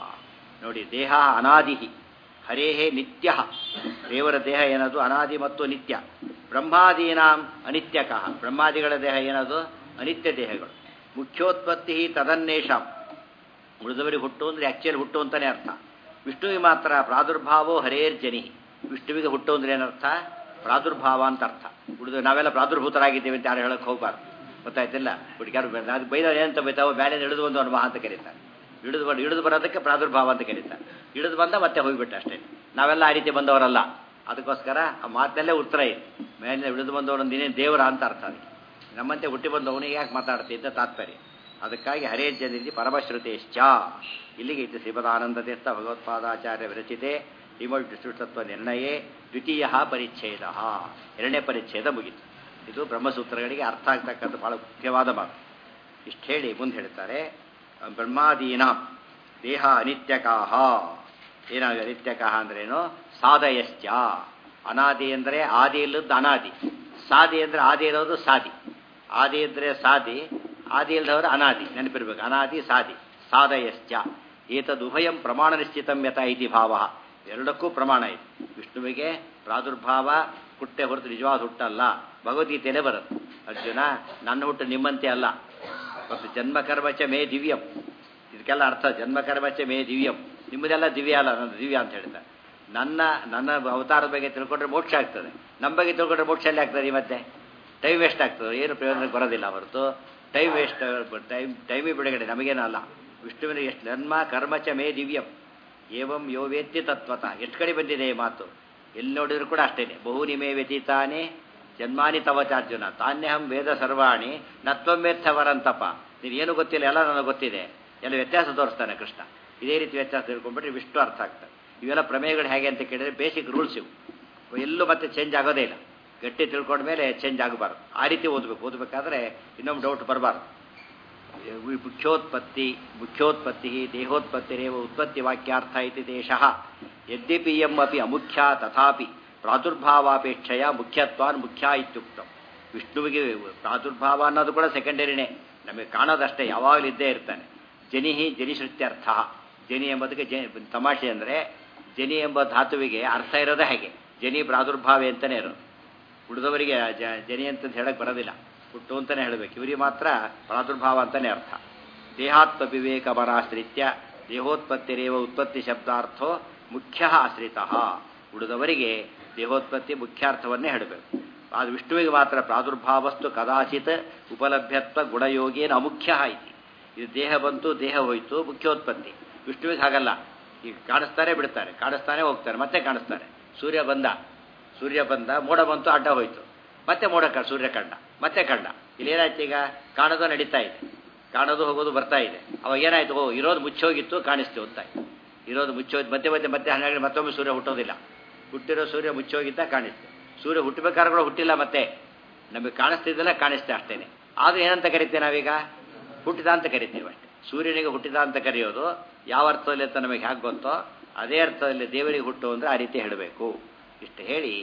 ನೋಡಿ ದೇಹ ಅನಾದಿ ಹರೇಹೇ ನಿತ್ಯ ದೇವರ ದೇಹ ಏನದು ಅನಾದಿ ಮತ್ತು ನಿತ್ಯ ಬ್ರಹ್ಮಾದೀನಾಂ ಅನಿತ್ಯಕಃ ಬ್ರಹ್ಮಾದಿಗಳ ದೇಹ ಏನದು ಅನಿತ್ಯ ದೇಹಗಳು ಮುಖ್ಯೋತ್ಪತ್ತಿ ತದನ್ನೇಷಾಂ ಉಳಿದವರಿಗೆ ಹುಟ್ಟು ಅಂದರೆ ಆ್ಯಕ್ಚುಯಲ್ ಹುಟ್ಟು ಅಂತಲೇ ಅರ್ಥ ವಿಷ್ಣುವಿಗೆ ಮಾತ್ರ ಪ್ರಾದುರ್ಭಾವೋ ಹರೇರ್ಜನಿ ವಿಷ್ಣುವಿಗೆ ಹುಟ್ಟು ಅಂದ್ರೆ ಏನರ್ಥ ಪ್ರಾದುರ್ಭಾವ ಅಂತ ಅರ್ಥ ಉಳಿದು ನಾವೆಲ್ಲ ಪ್ರಾದುರ್ಭೂತರಾಗಿದ್ದೇವೆ ಅಂತ ಯಾರು ಹೇಳಕ್ಕೆ ಹೋಗ್ಬಾರ್ದು ಗೊತ್ತಾಯ್ತಿಲ್ಲ ಹುಡುಗಿಯಾರು ಅದು ಬೈದವ್ರು ಏನಂತ ಬೈತಾವೋ ಮೇಲೆ ಇಳಿದು ಒಂದು ಅನುಭವ ಅಂತ ಕರೀತಾರೆ ಇಳಿದು ಬಂದು ಇಳಿದು ಬರೋದಕ್ಕೆ ಪ್ರಾದುರ್ಭಾವ ಅಂತ ಕರೀತಾರೆ ಇಳಿದು ಬಂದ ಮತ್ತೆ ಹೋಗ್ಬಿಟ್ಟು ಅಷ್ಟೇ ನಾವೆಲ್ಲ ಆ ರೀತಿ ಬಂದವರಲ್ಲ ಅದಕ್ಕೋಸ್ಕರ ಆ ಮಾತಿನಲ್ಲೇ ಉತ್ತರ ಇದೆ ಮೇಲೆ ಇಳಿದು ಬಂದವನು ನೀನೇ ದೇವರ ಅಂತ ಅರ್ಥ ಅದಕ್ಕೆ ನಮ್ಮಂತೆ ಹುಟ್ಟಿ ಬಂದವನಿಗೆ ಯಾಕೆ ಮಾತಾಡ್ತಿ ಅಂತ ತಾತ್ಪರ್ಯ ಅದಕ್ಕಾಗಿ ಹರೇ ಜನಿಸಿ ಪರಮಶ್ರುತೇಶ್ಚ ಇಲ್ಲಿಗೆ ಇತ್ತು ಶ್ರೀಮದಾನಂದ ತೀರ್ಥ ಭಗವತ್ಪಾದಾಚಾರ್ಯ ವಿರಚಿತೆ ರಿಮೋಟ್ ಡಿಸ್ಟ್ರಿಕ್ಟತ್ವ ನಿರ್ಣಯೇ ದ್ವಿತೀಯ ಪರಿಚ್ಛೇದ ಎರಡನೇ ಪರಿಚ್ಛೇದ ಮುಗಿತು ಇದು ಬ್ರಹ್ಮಸೂತ್ರಗಳಿಗೆ ಅರ್ಥ ಆಗ್ತಕ್ಕಂಥ ಬಹಳ ಮುಖ್ಯವಾದ ಮಾತು ಇಷ್ಟು ಹೇಳಿ ಮುಂದೆ ಹೇಳ್ತಾರೆ ಬ್ರಹ್ಮಾದೀನ ದೇಹ ಅನಿತ್ಯಕಾಹ ಏನಾಗ ಅನಿತ್ಯಕಾಹ ಅಂದ್ರೇನು ಸಾದಯಶ್ಚ ಅನಾದಿ ಅಂದರೆ ಆದಿ ಇಲ್ಲದ್ದು ಅನಾದಿ ಸಾದಿ ಅಂದರೆ ಆದಿ ಇರೋದು ಸಾದಿ ಆದಿ ಇದ್ರೆ ಸಾದಿ ಆದಿ ಇಲ್ಲದವರು ಅನಾದಿ ನೆನಪಿರ್ಬೇಕು ಅನಾದಿ ಸಾದಿ ಸಾದಯಶ್ಚ ಏತದುಭಯಂ ಪ್ರಮಾಣ ನಿಶ್ಚಿತಂ ಯಥ ಇತಿ ಭಾವ ಎರಡಕ್ಕೂ ಪ್ರಮಾಣ ಇದೆ ವಿಷ್ಣುವಿಗೆ ಪ್ರಾದುರ್ಭಾವ ಹುಟ್ಟೆ ಹೊರತು ನಿಜವಾದ ಹುಟ್ಟಲ್ಲ ಭಗವದ್ಗೀತೆಯಲ್ಲೇ ಬರುತ್ತೆ ಅರ್ಜುನ ನನ್ನ ಹುಟ್ಟು ನಿಮ್ಮಂತೆ ಅಲ್ಲ ಮತ್ತು ಜನ್ಮಕರ್ಮಚ ಮೇ ದಿವ್ಯಂ ಇದಕ್ಕೆಲ್ಲ ಅರ್ಥ ಜನ್ಮಕರ್ಮಚ ಮೇ ದಿವ್ಯಂ ನಿಮ್ಮದೆಲ್ಲ ದಿವ್ಯ ಅಲ್ಲ ನನ್ನ ದಿವ್ಯ ಅಂತ ಹೇಳ್ತಾರೆ ನನ್ನ ನನ್ನ ಅವತಾರದ ಬಗ್ಗೆ ತಿಳ್ಕೊಂಡ್ರೆ ಮೋಕ್ಷ ಆಗ್ತದೆ ನಮ್ಮ ಬಗ್ಗೆ ತಿಳ್ಕೊಂಡ್ರೆ ಮೋಕ್ಷ ಎಲ್ಲಿ ಆಗ್ತದೆ ಈ ಮತ್ತೆ ಟೈಮ್ ವೇಸ್ಟ್ ಆಗ್ತದೆ ಏನು ಪ್ರಯೋಜನಕ್ಕೆ ಬರೋದಿಲ್ಲ ಹೊರತು ಟೈಮ್ ವೇಸ್ಟ್ ಟೈಮ್ ಟೈಮಿ ಬಿಡುಗಡೆ ನಮಗೇನಲ್ಲ ವಿಷ್ಣುವಿನ ಎಷ್ಟು ಜನ್ಮ ಕರ್ಮಚ ಮೇ ದಿವ್ಯಂ ಏವಂ ಯೋ ವೇತ್ತಿ ತತ್ವತಃ ಎಷ್ಟು ಕಡೆ ಬಂದಿದೆ ಈ ಮಾತು ಎಲ್ಲಿ ನೋಡಿದ್ರು ಕೂಡ ಅಷ್ಟೇನೆ ಬಹುನಿ ಮೇ ವ್ಯತೀತಾನೆ ಜನ್ಮಾನಿ ತವಚಾರ್ಜುನ ತಾನ್ಯಹಂ ವೇದ ಸರ್ವಾಣಿ ನತ್ವಮೇತ್ಥವರಂತಪ್ಪ ನೀವೇನು ಗೊತ್ತಿಲ್ಲ ಎಲ್ಲ ನನಗೆ ಗೊತ್ತಿದೆ ಎಲ್ಲ ವ್ಯತ್ಯಾಸ ತೋರಿಸ್ತಾನೆ ಕೃಷ್ಣ ಇದೇ ರೀತಿ ವ್ಯತ್ಯಾಸ ತಿಳ್ಕೊಂಡ್ಬಿಟ್ರೆ ವಿಷ್ಣು ಅರ್ಥ ಆಗ್ತದೆ ಇವೆಲ್ಲ ಪ್ರಮೇಯಗಳು ಹೇಗೆ ಅಂತ ಕೇಳಿದ್ರೆ ಬೇಸಿಕ್ ರೂಲ್ಸ್ ಇವು ಎಲ್ಲೂ ಮತ್ತೆ ಚೇಂಜ್ ಆಗೋದೇ ಇಲ್ಲ ಗಟ್ಟಿ ತಿಳ್ಕೊಂಡ ಮೇಲೆ ಚೇಂಜ್ ಆಗಬಾರ್ದು ಆ ರೀತಿ ಓದಬೇಕು ಓದಬೇಕಾದ್ರೆ ಇನ್ನೊಂದು ಡೌಟ್ ಬರಬಾರ್ದು ಮುಖ್ಯೋತ್ಪತ್ತಿ ಮುಖ್ಯೋತ್ಪತ್ತಿ ದೇಹೋತ್ಪತ್ತಿರೇವ ಉತ್ಪತ್ತಿ ವಾಕ್ಯಾರ್ಥ ಇತಿ ದೇಶಃ ಯದ್ಯಪಿ ಎಂ ಅಪಿ ಅಮುಖ್ಯ ತಥಾಪಿ ಪ್ರಾದುರ್ಭಾವಾಪೇಕ್ಷೆಯ ಮುಖ್ಯತ್ವಾನ್ ಮುಖ್ಯ ಇತ್ಯುಕ್ತಂ ವಿಷ್ಣುವಿಗೆ ಪ್ರಾದುರ್ಭಾವ ಅನ್ನೋದು ಕೂಡ ಸೆಕೆಂಡರಿನೇ ನಮಗೆ ಕಾಣೋದಷ್ಟೇ ಯಾವಾಗಲೂ ಇದ್ದೇ ಇರ್ತಾನೆ ಜನಿಹಿ ಜನಿಸೃತ್ಯರ್ಥ ಜನಿ ಎಂಬುದಕ್ಕೆ ಜ ತಮಾಷೆ ಅಂದರೆ ಜನಿ ಎಂಬ ಧಾತುವಿಗೆ ಅರ್ಥ ಇರೋದೇ ಹಾಗೆ ಜನಿ ಪ್ರಾದುರ್ಭಾವೆ ಅಂತಲೇ ಇರೋದು ಉಳಿದವರಿಗೆ ಜನಿ ಅಂತ ಹೇಳಕ್ಕೆ ಬರೋದಿಲ್ಲ ಹುಟ್ಟು ಅಂತಲೇ ಹೇಳಬೇಕು ಇವರಿಗೆ ಮಾತ್ರ ಪ್ರಾದುರ್ಭಾವ ಅಂತಲೇ ಅರ್ಥ ದೇಹಾತ್ಮ ವಿವೇಕ ಮನಾಶ್ರಿತ್ಯ ದೇಹೋತ್ಪತ್ತಿರೇವ ಉತ್ಪತ್ತಿ ಶಬ್ದಾರ್ಥೋ ಮುಖ್ಯ ಆಶ್ರಿತ ಉಳಿದವರಿಗೆ ದೇಹೋತ್ಪತ್ತಿ ಮುಖ್ಯಾರ್ಥವನ್ನೇ ಹೇಳಬೇಕು ಅದು ವಿಷ್ಣುವಿಗೆ ಮಾತ್ರ ಪ್ರಾದುರ್ಭಾವಸ್ತು ಕದಾಚಿತ್ ಉಪಲಭ್ಯತ್ವ ಗುಣಯೋಗೇನ ಅಮುಖ್ಯ ಐತಿ ಇದು ದೇಹ ಬಂತು ದೇಹ ಹೋಯ್ತು ಮುಖ್ಯೋತ್ಪತ್ತಿ ವಿಷ್ಣುವಿಗೆ ಹಾಗಲ್ಲ ಈಗ ಕಾಣಿಸ್ತಾರೆ ಬಿಡ್ತಾರೆ ಕಾಣಿಸ್ತಾನೆ ಹೋಗ್ತಾರೆ ಮತ್ತೆ ಕಾಣಿಸ್ತಾರೆ ಸೂರ್ಯ ಬಂದ ಸೂರ್ಯ ಬಂದ ಮೋಡ ಬಂತು ಅಡ್ಡ ಹೋಯ್ತು ಮತ್ತೆ ಮೋಡ ಕ ಸೂರ್ಯ ಕಂಡ ಮತ್ತೆ ಕಂಡ ಇಲ್ಲಿ ಏನಾಯ್ತು ಈಗ ಕಾಣೋದು ನಡೀತಾ ಇದೆ ಕಾಣೋದು ಹೋಗೋದು ಬರ್ತಾ ಇದೆ ಅವಾಗ ಏನಾಯ್ತು ಓ ಇರೋದು ಮುಚ್ಚೋಗಿತ್ತು ಕಾಣಿಸ್ತು ಅಂತ ಇರೋದು ಮುಚ್ಚೋಗಿ ಮಧ್ಯೆ ಮಧ್ಯೆ ಮತ್ತೆ ಹನ್ನೆರಡು ಮತ್ತೊಮ್ಮೆ ಸೂರ್ಯ ಹುಟ್ಟೋದಿಲ್ಲ ಹುಟ್ಟಿರೋ ಸೂರ್ಯ ಮುಚ್ಚೋಗಿದ್ದ ಕಾಣಿಸ್ತು ಸೂರ್ಯ ಹುಟ್ಟಬೇಕಾದ್ರೆ ಕೂಡ ಹುಟ್ಟಿಲ್ಲ ಮತ್ತೆ ನಮಗೆ ಕಾಣಿಸ್ತಿದ್ದಲ್ಲ ಕಾಣಿಸ್ತೆ ಅಷ್ಟೇನೆ ಆದ್ರೆ ಏನಂತ ಕರಿತೇವೆ ನಾವೀಗ ಹುಟ್ಟಿದ ಅಂತ ಕರಿತೇವೆ ಅಷ್ಟೇ ಸೂರ್ಯನಿಗೆ ಹುಟ್ಟಿದ ಅಂತ ಕರೆಯೋದು ಯಾವ ಅರ್ಥದಲ್ಲಿ ಅಂತ ನಮಗೆ ಹೇಗೆ ಗೊತ್ತೋ ಅದೇ ಅರ್ಥದಲ್ಲಿ ದೇವರಿಗೆ ಹುಟ್ಟು ಅಂದರೆ ಆ ರೀತಿ ಹೇಳಬೇಕು ಇಷ್ಟು ಹೇಳಿ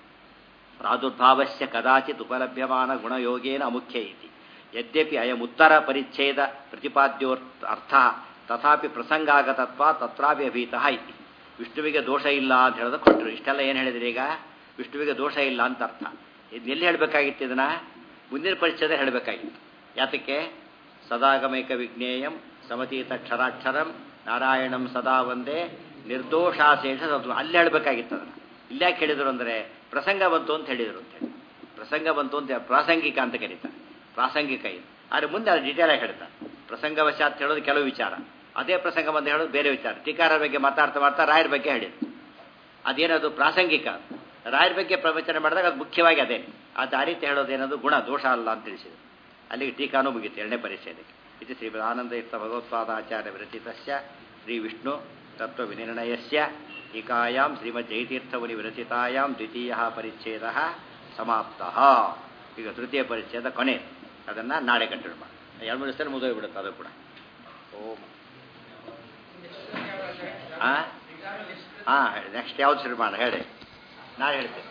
ಪ್ರಾದುರ್ಭಾವಸ್ಯ ಕದಾಚಿತ್ ಉಪಲಭ್ಯಮಾನ ಗುಣಯೋಗೇನ ಅಮುಖ್ಯ ಇತಿ ಯದ್ಯಪಿ ಅಯಂ ಉತ್ತರ ಪರಿಚ್ಛೇದ ಪ್ರತಿಪಾದ್ಯೋರ್ಥ ಅರ್ಥ ತಥಾಪಿ ಪ್ರಸಂಗಾಗತತ್ವ ತತ್ರಾಪಿ ಅಭೀತ ಇತಿ ವಿಷ್ಣುವಿಗೆ ದೋಷ ಇಲ್ಲ ಅಂತ ಹೇಳೋದು ಕೊಟ್ಟರು ಇಷ್ಟೆಲ್ಲ ಏನು ಹೇಳಿದ್ರಿ ಈಗ ವಿಷ್ಣುವಿಗೆ ದೋಷ ಇಲ್ಲ ಅಂತ ಅರ್ಥ ಇದನ್ನ ಎಲ್ಲಿ ಹೇಳಬೇಕಾಗಿತ್ತು ಇದನ್ನ ಮುಂದಿನ ಪರಿಚ್ಛೇದ ಹೇಳಬೇಕಾಗಿತ್ತು ಯಾತಕ್ಕೆ ಸದಾಗಮೈಕ ವಿಜ್ಞೇಯಂ ಸಮತೀತ ಕ್ಷರಾಕ್ಷರಂ ನಾರಾಯಣಂ ಸದಾ ಒಂದೇ ನಿರ್ದೋಷಾಶೇಷ ಸತ್ವ ಅಲ್ಲಿ ಹೇಳಬೇಕಾಗಿತ್ತು ಅದನ್ನು ಇಲ್ಯಾಕೆ ಹೇಳಿದರು ಅಂದರೆ ಪ್ರಸಂಗ ಬಂತು ಅಂತ ಹೇಳಿದರು ಅಂತ ಹೇಳಿ ಪ್ರಸಂಗ ಬಂತು ಅಂತ ಪ್ರಾಸಂಗಿಕ ಅಂತ ಕರೀತಾರೆ ಪ್ರಾಸಂಗಿಕ ಇದು ಆದರೆ ಮುಂದೆ ಅದು ಡೀಟೇಲಾಗಿ ಹೇಳ್ತಾರೆ ಪ್ರಸಂಗವಶಾತ್ ಹೇಳೋದು ಕೆಲವು ವಿಚಾರ ಅದೇ ಪ್ರಸಂಗ ಬಂದು ಹೇಳೋದು ಬೇರೆ ವಿಚಾರ ಟೀಕಾರ ಬಗ್ಗೆ ಮಾತಾಡ್ತಾ ಮಾಡ್ತಾ ರಾಯರ ಬಗ್ಗೆ ಹೇಳಿದ್ರು ಅದೇನದು ಪ್ರಾಸಂಗಿಕ ರಾಯರ ಬಗ್ಗೆ ಪ್ರವಚನ ಮಾಡಿದಾಗ ಅದು ಮುಖ್ಯವಾಗಿ ಅದೇ ಅದು ಆ ರೀತಿ ಹೇಳೋದೇನದು ಗುಣ ದೋಷ ಅಲ್ಲ ಅಂತ ತಿಳಿಸಿದೆ ಅಲ್ಲಿಗೆ ಟೀಕಾನೂ ಮುಗೀತು ಎರಡನೇ ಪರಿಚಯದಕ್ಕೆ ಇದು ಶ್ರೀ ಆನಂದಯುಕ್ತ ಭಗವತ್ಪಾದಾಚಾರ್ಯ ವಿರಚಿತಸ್ಯ ಶ್ರೀ ವಿಷ್ಣು ತತ್ವ ವಿನಿರ್ಣಯಸ್ಯ ಟೀಕಾಯಾಂ ಶ್ರೀಮದ್ ಜಯತೀರ್ಥಮುನಿ ವಿರಚಿತಾಯಾಂ ದ್ವಿತೀಯ ಪರಿಚ್ಛೇದ ಸಮಾಪ್ತ ಈಗ ತೃತೀಯ ಪರಿಚ್ಛೇದ ಕೊನೆ ಅದನ್ನು ನಾಳೆ ಕಂಟಿನ್ಯೂ ಮಾಡಿ ಎರಡು ಮೂರು ದಿವಸ ಮುಗಿದೋಗ್ಬಿಡುತ್ತೆ ಅದು ಕೂಡ ಓಂ ಹಾಂ ಹಾಂ ನೆಕ್ಸ್ಟ್ ಯಾವ್ದು ಶುರು ಮಾಡ ಹೇಳಿ ನಾಳೆ ಹೇಳ್ತೀನಿ